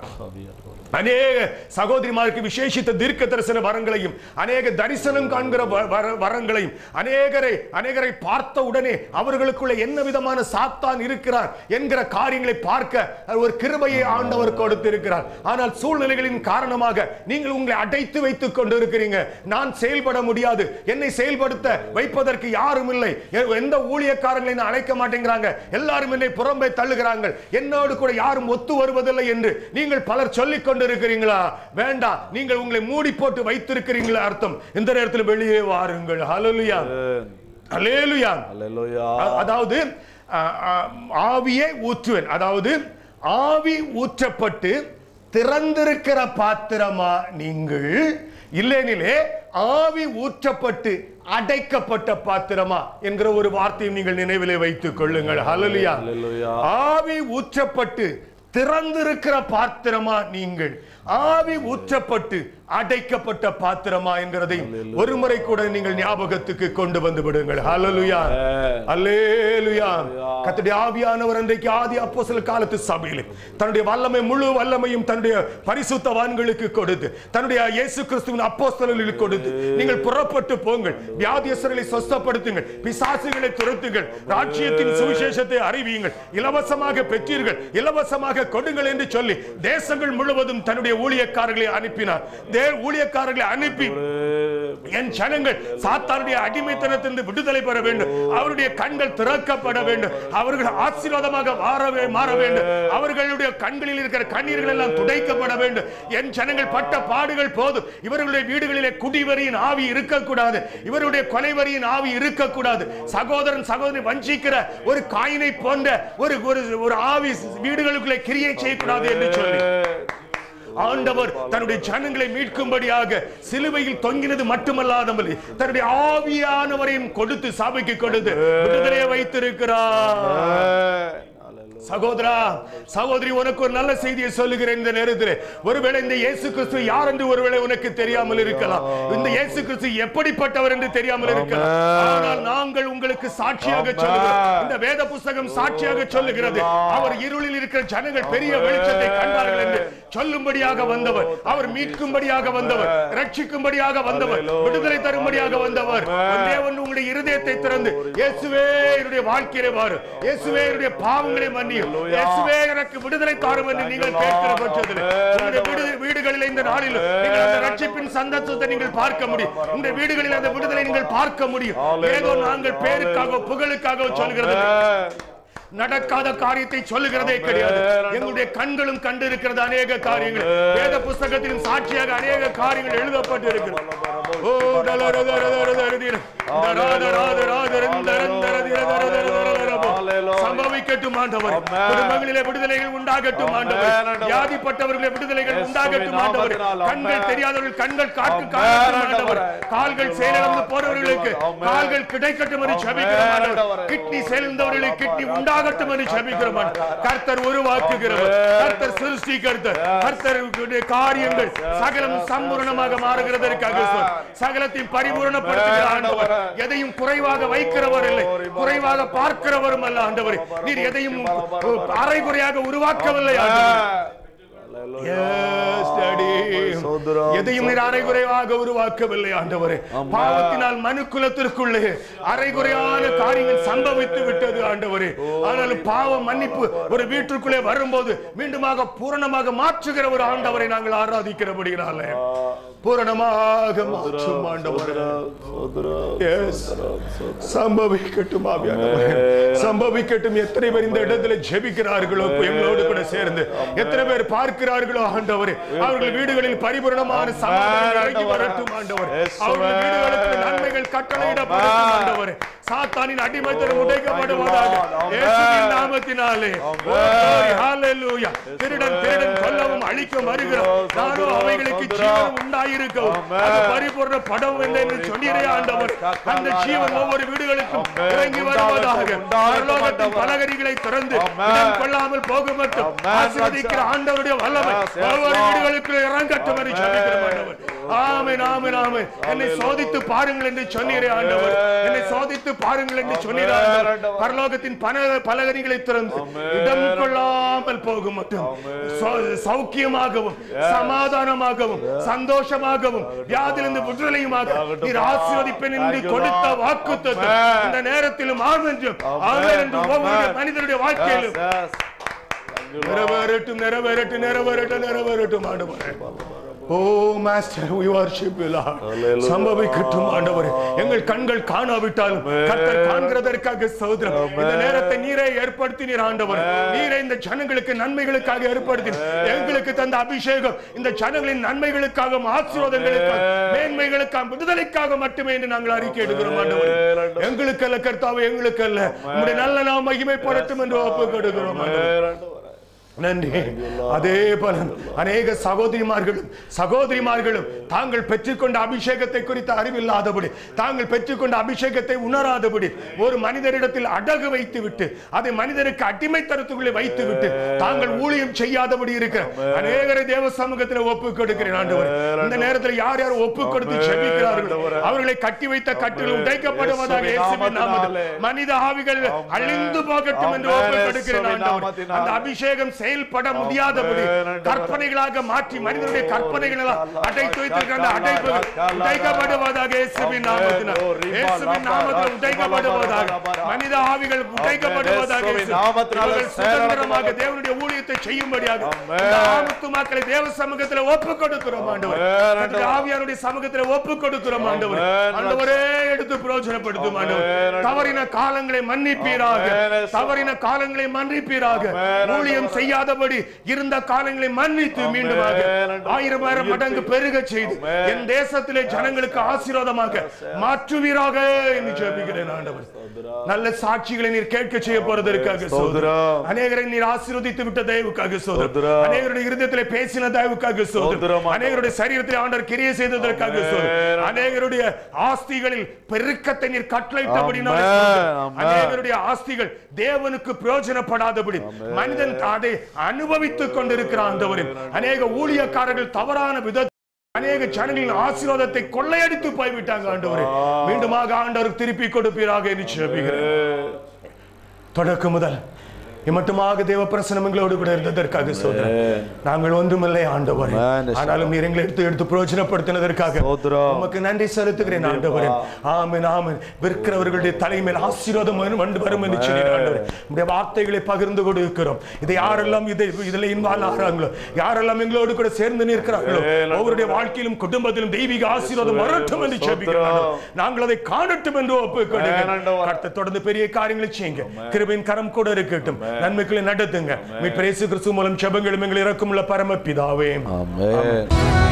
அநேக சகோதரிமாருக்கு விசேஷித்த தீர்க்க தரிசன வரங்களையும் அநேக தரிசனம் காண்கிற வ- வர- வரங்களையும் அநேகரை அநேகரை பார்த்த உடனே அவர்களுக்குள்ள என்ன விதமான சாத்தான் இருக்கிறார் என்கிற காரியங்களை பார்க்க ஒரு கிருபையை ஆண்டவர் கொடுத்திருக்கிறார் ஆனால் சூழ்நிலைகளின் காரணமாக நீங்கள் உங்களை அடைத்து வைத்துக் கொண்டு இருக்கிறீங்க நான் செயல்பட முடியாது என்னை செயல்படுத்த வைப்பதற்கு யாரும் இல்லை எ- எந்த ஊழியக்காரங்களை நான் அழைக்க மாட்டேங்கிறாங்க எல்லாரும் என்னை புறம்பே தள்ளுகிறாங்க என்னோடு கூட யாரும் ஒத்து வருவதில்லை என்று நீங்கள் பலர் சொல்லிக் கொண்டிருக்கிறீங்களா வேண்டாம் நீங்கள் உங்களை மூடி போட்டு வைத்திருக்கிறீங்களா அர்த்தம் இந்த நேரத்தில் வெளியே வாருங்கள் ஹalleluya ஹalleluya Hallelujah. அ- அதாவது அ, அ, ஆவியை ஊற்றுவேன் அதாவது ஆவி ஊற்றப்பட்டு திறந்திருக்கிற பாத்திரமா நீங்கள் இல்லைனிலே ஆவி ஊற்றப்பட்டு அடைக்கப்பட்ட பாத்திரமா என்கிற ஒரு வார்த்தையும் நீங்கள் நினைவிலே வைத்துக் கொள்ளுங்கள் ஹalleluya Hallelujah. ஆவி ஊற்றப்பட்டு திறந்திருக்கிற பாத்திரமா நீங்கள் ஆவி ஊற்றப்பட்டு அடைக்கப்பட்ட பாத்திரமா என்கிறதை ஒரு முறை கூட நீங்கள் ஞாபகத்துக்கு கொண்டு வந்து விடுங்கள் ஹalleluya அல்லேலுயா கர்த்தருடைய ஆவியானவர் அன்றைக்கு ஆதி அப்போஸ்தல காலத்து சபையிலே தன்னுடைய வல்லமை முழு வல்லமையும் தன்னுடைய பரிசுத்தவான்களுக்கு கொடுத்து தன்னுடைய இயேசு கிறிஸ்துவின் அப்போஸ்தலர்களுக்கு கொடுத்து நீங்கள் புறப்பட்டு போங்கள் வியாதியஸ்தர்களை சொஸ்தப்படுத்துங்கள் பிசாசுகளை துரத்துங்கள் ராஜ்யத்தின் சுவிசேஷத்தை அறிவியுங்கள் இலவசமாக பெற்றீர்கள் இலவசமாக கொடுங்கள் என்று சொல்லி தேசங்கள் முழுவதும் தன்னுடைய ஊழியக்காரர்களை அனுப்பினார் தே ஊழியக்காரர்களை அனுப்பி என் ஜனங்கள் சாத்தானுடைய அடிமைத்தனத்திலிருந்து விடுதலை பெற வேண்டும் அவருடைய கண்கள் திறக்கப்பட வேண்டும் அவர்கள் ஆசீர்வாதமாக மாற வே- மாற வேண்டும் அவர்களுடைய கண்களில் இருக்கிற கண்ணீர்கள் எல்லாம் துடைக்கப்பட வேண்டும் என் ஜனங்கள் பட்ட பாடுகள் போதும் இவர்களுடைய வீடுகளிலே குடிவரியின் ஆவி இருக்கக்கூடாது இவருடைய கொலைவரியின் ஆவி இருக்கக்கூடாது சகோதரன் சகோதரி வஞ்சிக்கிற ஒரு காயினை போன்ற ஒரு ஒரு ஒரு ஆவி வீடுகளுக்குள்ளே கிரியை செய்யக்கூடாது என்று சொல்லி ஆண்டவர் தன்னுடைய ஜனங்களை மீட்கும்படியாக சிலுவையில் தொங்கினது மட்டுமல்லாதமல் தன்னுடைய ஆவியானவரையும் கொடுத்து சபைக்கு கொடுத்து விடுதலையை வைத்திருக்கிறார் சகோதரா சகோதரி உனக்கு ஒரு நல்ல செய்தியை சொல்லுகிறேன் இந்த நேரத்தில் ஒருவேளை இந்த இயேசு கிறிஸ்து யார் என்று ஒருவேளை உனக்கு தெரியாமல் இருக்கலாம் இந்த இயேசு கிறிஸ்து எப்படிப்பட்டவர் என்று தெரியாமல் இருக்கலாம் ஆனால் நாங்கள் உங்களுக்கு சாட்சியாக சொல்லுகிறோம் இந்த வேத புஸ்தகம் சாட்சியாக சொல்லுகிறது அவர் இருளில் இருக்கிற ஜனங்கள் பெரிய வெளிச்சத்தை கண்டார்கள் என்று சொல்லும்படியாக வந்தவர் அவர் மீட்கும்படியாக வந்தவர் ரட்சிக்கும்படியாக வந்தவர் விடுதலை தரும்படியாக வந்தவர் ஒன்றே ஒன்று உங்களுடைய இருதயத்தை திறந்து இயேசுவே என்னுடைய வாழ்க்கையிலே வாரு இயேசுவே என்னுடைய பாவங்களை மன்னியும் இயேசுவே எனக்கு விடுதலை தாரும் என்று நீங்கள் கேட்கிற பட்சத்தில் உங்களுடைய வீடு- வீடுகளில் இந்த நாளில் நீங்கள் அந்த ரட்சிப்பின் சந்தோஷத்தை நீங்கள் பார்க்க முடியும் உங்களுடைய வீடுகளில் அந்த விடுதலை நீங்கள் பார்க்க முடியும் ஏதோ நாங்கள் பேருக்காக புகழுக்காக சொல்கிறது நடக்காத காரியத்தை சொல்லுகிறதே கிடையாது எங்களுடைய கண்களும் கண்டு இருக்கிறது அநேக காரியங்கள் வேத புஸ்தகத்தின் சாட்சியாக அநேக காரியங்கள் எழுதப்பட்டு இருக்கிறது ஓ டல ரத ரத ரத ரதிர. இந்த ராத ராத ராத ரந்த ரந்த ரதிர தர தர தர ரபோ. Hallelujah. சம்பவிக்கட்டும் ஆண்டவர் Amen. குடும்பங்களிலே விடுதலைகள் உண்டாகட்டும் Amen, ஆண்டவர் ஆண்டவரே. வியாதிப்பட்டவர்களே விடுதலைகள் இயேசுவின் உண்டாகட்டும் ஆண்டவர் நாமத்தினால், கண்கள் Amen. தெரியாதவர்கள் கண்கள் காட்டு Amen, காணட்டும் ஆண்டவர் ஆண்டவரே. கால்கள் செயலிழந்து போறவர்களுக்கு Amen. கால்கள் கிடைக்கட்டும் என்று Amen, ஜெபிக்கிறோம் ஆண்டவர் ஆண்டவரே. கிட்னி செயலிழந்தவர்களுக்கு கிட்னி உண்டாகட்டும் என்று ஜெபிக்கிறோம் ஆண்டவர். கர்த்தர் உருவாக்குகிறவர் Amen. கர்த்தர் சிருஷ்டி கர்த்தர் கர்த்தருடைய காரியங்கள் சகலம் சம்பூரணமாக மாறுகிறதற்காக சொல். சகலத்தையும் பரிபூரணப்படுத்துகிற ஆண்டவர் எதையும் குறைவாக வைக்கிறவர் இல்லை குறைவாக பார்க்கிறவரும் அல்ல ஆண்டவர் நீர் எதையும் அரைகுறையாக உருவாக்கவில்லை ஆண்டவர் Yes, Daddy. சோதரம், எதையும் நீர் அரைகுறைவாக உருவாக்கவில்லை ஆண்டவரே பாவத்தினால் மனுக்குலத்திற்குள்ளே அரைகுறையான காரியங்கள் சம்பவித்து விட்டது ஆண்டவரே ஆனாலும் பாவ மன்னிப்பு ஒரு வீட்டிற்குள்ளே வரும்போது மீண்டுமாக பூரணமாக மாற்றுகிற ஒரு ஆண்டவரை நாங்கள் ஆராதிக்கிறபடினாலே பூரணமாக மாற்றும் ஆண்டவரே சோதரம், Yes. சம்பவிக்கட்டும் ஆவியானவரே. சம்பவிக்கட்டும் எத்தனை பேர் இந்த இடத்துல ஜெபிக்கிறார்களோ எங்களோடு கூட சேர்ந்து எத்தனை பேர் பார்க்கிறார்களோ ஆண்டவரே அவர்கள் வீடுகளில் பரிபூரணமான சமாதானம் இறங்கி வரட்டும் ஆண்டவர் Yes, அவர்கள் Lord. வீடுகளுக்கு நன்மைகள் கட்டளையிடப்படட்டும் Amen. ஆண்டவரே சாத்தானின் அடிமைத்தனம் உடைக்கப்படுவதாக Thank you, Lord. இயேசுவின் Amen. நாமத்தினாலே Oh, Amen. glory, hallelujah. திருடன் திருடன் கொல்லவும் அழிக்கவும் வருகிறோம் சோதரம், நானோ அவைகளுக்கு சோதரம். ஜீவன் உண்டாயிருக்கவும் Amen. அது பரிபூர்ண படம் என்று சொன்னீரே ஆண்டவர் அந்த ஜீவன் ஒவ்வொரு வீடுகளுக்கும் Amen. இறங்கி வருவதாக உண்டாகட்டும், பரலோகத்தின் ஆண்டவர். பலகரிகளை திறந்து Amen. இடம் கொள்ளாமல் போக மட்டும் Amen, ஆசீர்வதிக்கிற ஆண்டவருடைய வல்லமை Yes, yes, ஒவ்வொரு Lord. வீடுகளுக்கு இறங்கட்டும் என்று Amen. சொல்லுகிறோம் ஆண்டவர் ஆமென் ஆமென் ஆமென் என்னை சோதித்து பாருங்கள் என்று சொன்னீரே ஆண்டவர் Amen. என்னை சோதித்து பாருங்கள் என்று சொன்னீரே Amen, ஆண்டவர் ஆண்டவர். பரலோகத்தின் பல பலகரிகளை திறந்து Amen. இடம் கொள்ளாமல் போக மட்டும் Amen. சௌ- சௌக்கியமாகவும் சமாதானமாகவும் சந்தோஷமாகவும் வியாதிலிருந்து விடுதலையுமாக ஆகட்டும். நீர் ஆசீர்வதிப்பேன் என்று Thank you, கொடுத்த Lord. வாக்கு Amen. இந்த நேரத்திலும் ஆம் என்றும் Amen. ஆமென் என்று ஒவ்வொரு Amen. மனிதனுடைய Yes, வாழ்க்கையிலும் yes. Thank you, Lord. நிறைவேறட்டும் நிறைவேறட்டும் நிறைவேறட்டும் நிறைவேறட்டும் ஆண்டவரே O master we worship you Lord Hallelujah. சம்பவிக்கட்டும் ஆண்டவரே எங்கள் கண்கள் காணாவிட்டாலும் Amen. கர்த்தர் காண்கிறதற்காக சோதரம் Amen. இந்த நேரத்தை நீரே ஏற்படுத்தினீர் ஆண்டவர் நீரே இந்த ஜனங்களுக்கு நன்மைகளுக்காக ஏற்படுத்தி எங்களுக்கு தந்த அபிஷேகம் இந்த ஜனங்களின் நன்மைகளுக்காக ஆசீர்வாதங்களுக்காக Amen. மேன்மைகளுக்காக விடுதலைக்காக மட்டுமே என்று நாங்கள் அறிக்கை எடுக்கிறோம் ஆண்டவர் Amen. எங்களுக்கு அல்ல கர்த்தாவே எங்களுக்கு அல்ல உம்முடைய நல்ல நாம் மகிமைப்படட்டும் என்று ஒப்பு கொடுக்கிறோம் ஆண்டவரே. Amen. நன்றி அதே பலன் அநேக சகோதரிமார்களும் சகோதரிமார்களும் தாங்கள் பெற்றுக்கொண்ட அபிஷேகத்தை குறித்த அறிவில்லாதபடி தாங்கள் பெற்றுக்கொண்ட அபிஷேகத்தை உணராதபடி ஒரு மனிதரிடத்தில் அடகு வைத்து விட்டு அதை மனிதனுக்கு அடிமைத்தனத்துக்குள்ளே வைத்து விட்டு தாங்கள் ஊழியம் செய்யாதபடி இருக்கிற அநேகரை தேவ சமூகத்தில் ஒப்பு கொடுக்கிறேன் ஆண்டவர் இந்த நேரத்தில் யார் யார் ஒப்பு கொடுத்து ஜெபிக்கிறார்கள் அவர்களை கட்டி வைத்த கட்டில் உடைக்கப்படுவதாக இயேசுவின் நாமத்தில் மனித ஆவிகள் அழிந்து போகட்டும் என்று ஒப்பு கொடுக்கிறேன் ஆண்டவர் அந்த அபிஷேகம் செயல்பட முடியாதபடி கற்பனைகளாக மாற்றி மனிதனுடைய கற்பனைகளால் அடைத்து வைத்திருக்கிற அந்த அடைப்புகள் உடைக்கப்படுவதாக இயேசுவின் நாமத்தினால் இயேசுவின் நாமத்தில் உடைக்கப்படுவதாக மனித ஆவிகள் உடைக்கப்படுவதாக இயேசுவின் நாமத்தினால இவர்கள் சுதந்திரமாக தேவனுடைய ஊழியத்தை செய்யும்படியாக இந்த ஆபத்து மக்களை தேவ சமூகத்தில் ஒப்பு கொடுக்கிறோம் ஆண்டவர் Amen. கர்த்தருடைய ஆவியாருடைய சமூகத்தில் ஒப்பு கொடுக்கிறோம் ஆண்டவர் Amen. ஆண்டவரே எடுத்து பிரயோஜனப்படுத்தும் ஆண்டவர் Amen. தவறின காலங்களை மன்னிப்பீராக Amen. தவறின காலங்களை மன்னிப்பீராக Amen. ஊழியம் செய்யாதபடி இருந்த காலங்களை மன்னித்து Amen. மீண்டுமாக ஆயிரம் ஆயிரம் மடங்கு பெருக செய்து Amen. என் தேசத்திலே ஜனங்களுக்கு ஆசீர்வாதமாக மாற்றுவீராக என்று ஜெபிக்கிறேன் ஆண்டவர் நல்ல சாட்சிகளை நீர் கேட்க செய்ய போறதற்காக சோதரம் ஸ்தோத்திரம். அநேகரை நீர் ஆசீர்வதித்து விட்ட தயவுக்காக சோதரம் ஸ்தோத்திரம். அநேகருடைய இருதயத்திலே பேசின தயவுக்காக சோதரம் ஸ்தோத்திரம். அநேகருடைய சரீரத்தில் ஆண்டவர் கிரியை செய்ததற்காக சோதரம் Amen. அநேகருடைய ஆஸ்திகளில் பெருக்கத்தை நீர் கட்டளையிட்டபடினால Amen. ஸ்தோத்திரம். Amen. அநேகருடைய ஆஸ்திகள் தேவனுக்கு பிரயோஜனப்படாதபடி மனிதன் அதை அனுபவித்துக் கொண்டிருக்கிற ஆண்டவரே அநேக ஊழியக்காரர்கள் தவறான வித அநேக ஜனங்களின் ஆசீர்வாதத்தை கொள்ளையடித்து போய்விட்டாங்க ஆண்டவரே மீண்டுமாக ஆண்டவர் திருப்பி கொடுப்பீராக என்று ஜெபிக்கிறேன் தொடக்கம் முதல் இம்மட்டுமாக தேவ பிரசனம் எங்களோடு கூட இருந்ததற்காக சோதரன் நாங்கள் ஒன்றுமில்லை ஆண்டவரே Amen. ஆனாலும் நீர் எங்களை எடுத்து எடுத்து பிரயோஜனப்படுத்தினதற்காக ஸ்தோத்திரம். உமக்கு நன்றி செலுத்துகிறேன் ஆண்டவரே ஆமென் ஆமென் விற்கிறவர்களுடைய தலைமையில் ஆசீர்வாதம் வரும் வந்து வரும் என்று சொல்லி ஆண்டவரே உடைய வார்த்தைகளை பகிர்ந்து கொடுக்கிறோம் இதை யாரெல்லாம் இதை இதில் இன்வால்வ் ஆகிறாங்களோ யாரெல்லாம் எங்களோடு கூட சேர்ந்து நிற்கிறார்களோ ஒவ்வொருடைய வாழ்க்கையிலும் குடும்பத்திலும் தெய்வீக ஆசீர்வாதம் வரட்டும் என்று ஜெபிக்கிறோம் ஆண்டவரே. நாங்கள் அதை காணட்டும் என்று ஒப்பு Amen, ஆண்டவரே. கர்த்தர் தொடர்ந்து பெரிய காரியங்களை செய்யுங்க கிருபையின் கரம் கூட இருக்கட்டும் நன்மைகளை நடத்துங்க மீட்பர் இயேசு கிறிஸ்து மூலம் ஜெபங்களும் எங்களை இறக்குமுள்ள பரம பிதாவே Amen.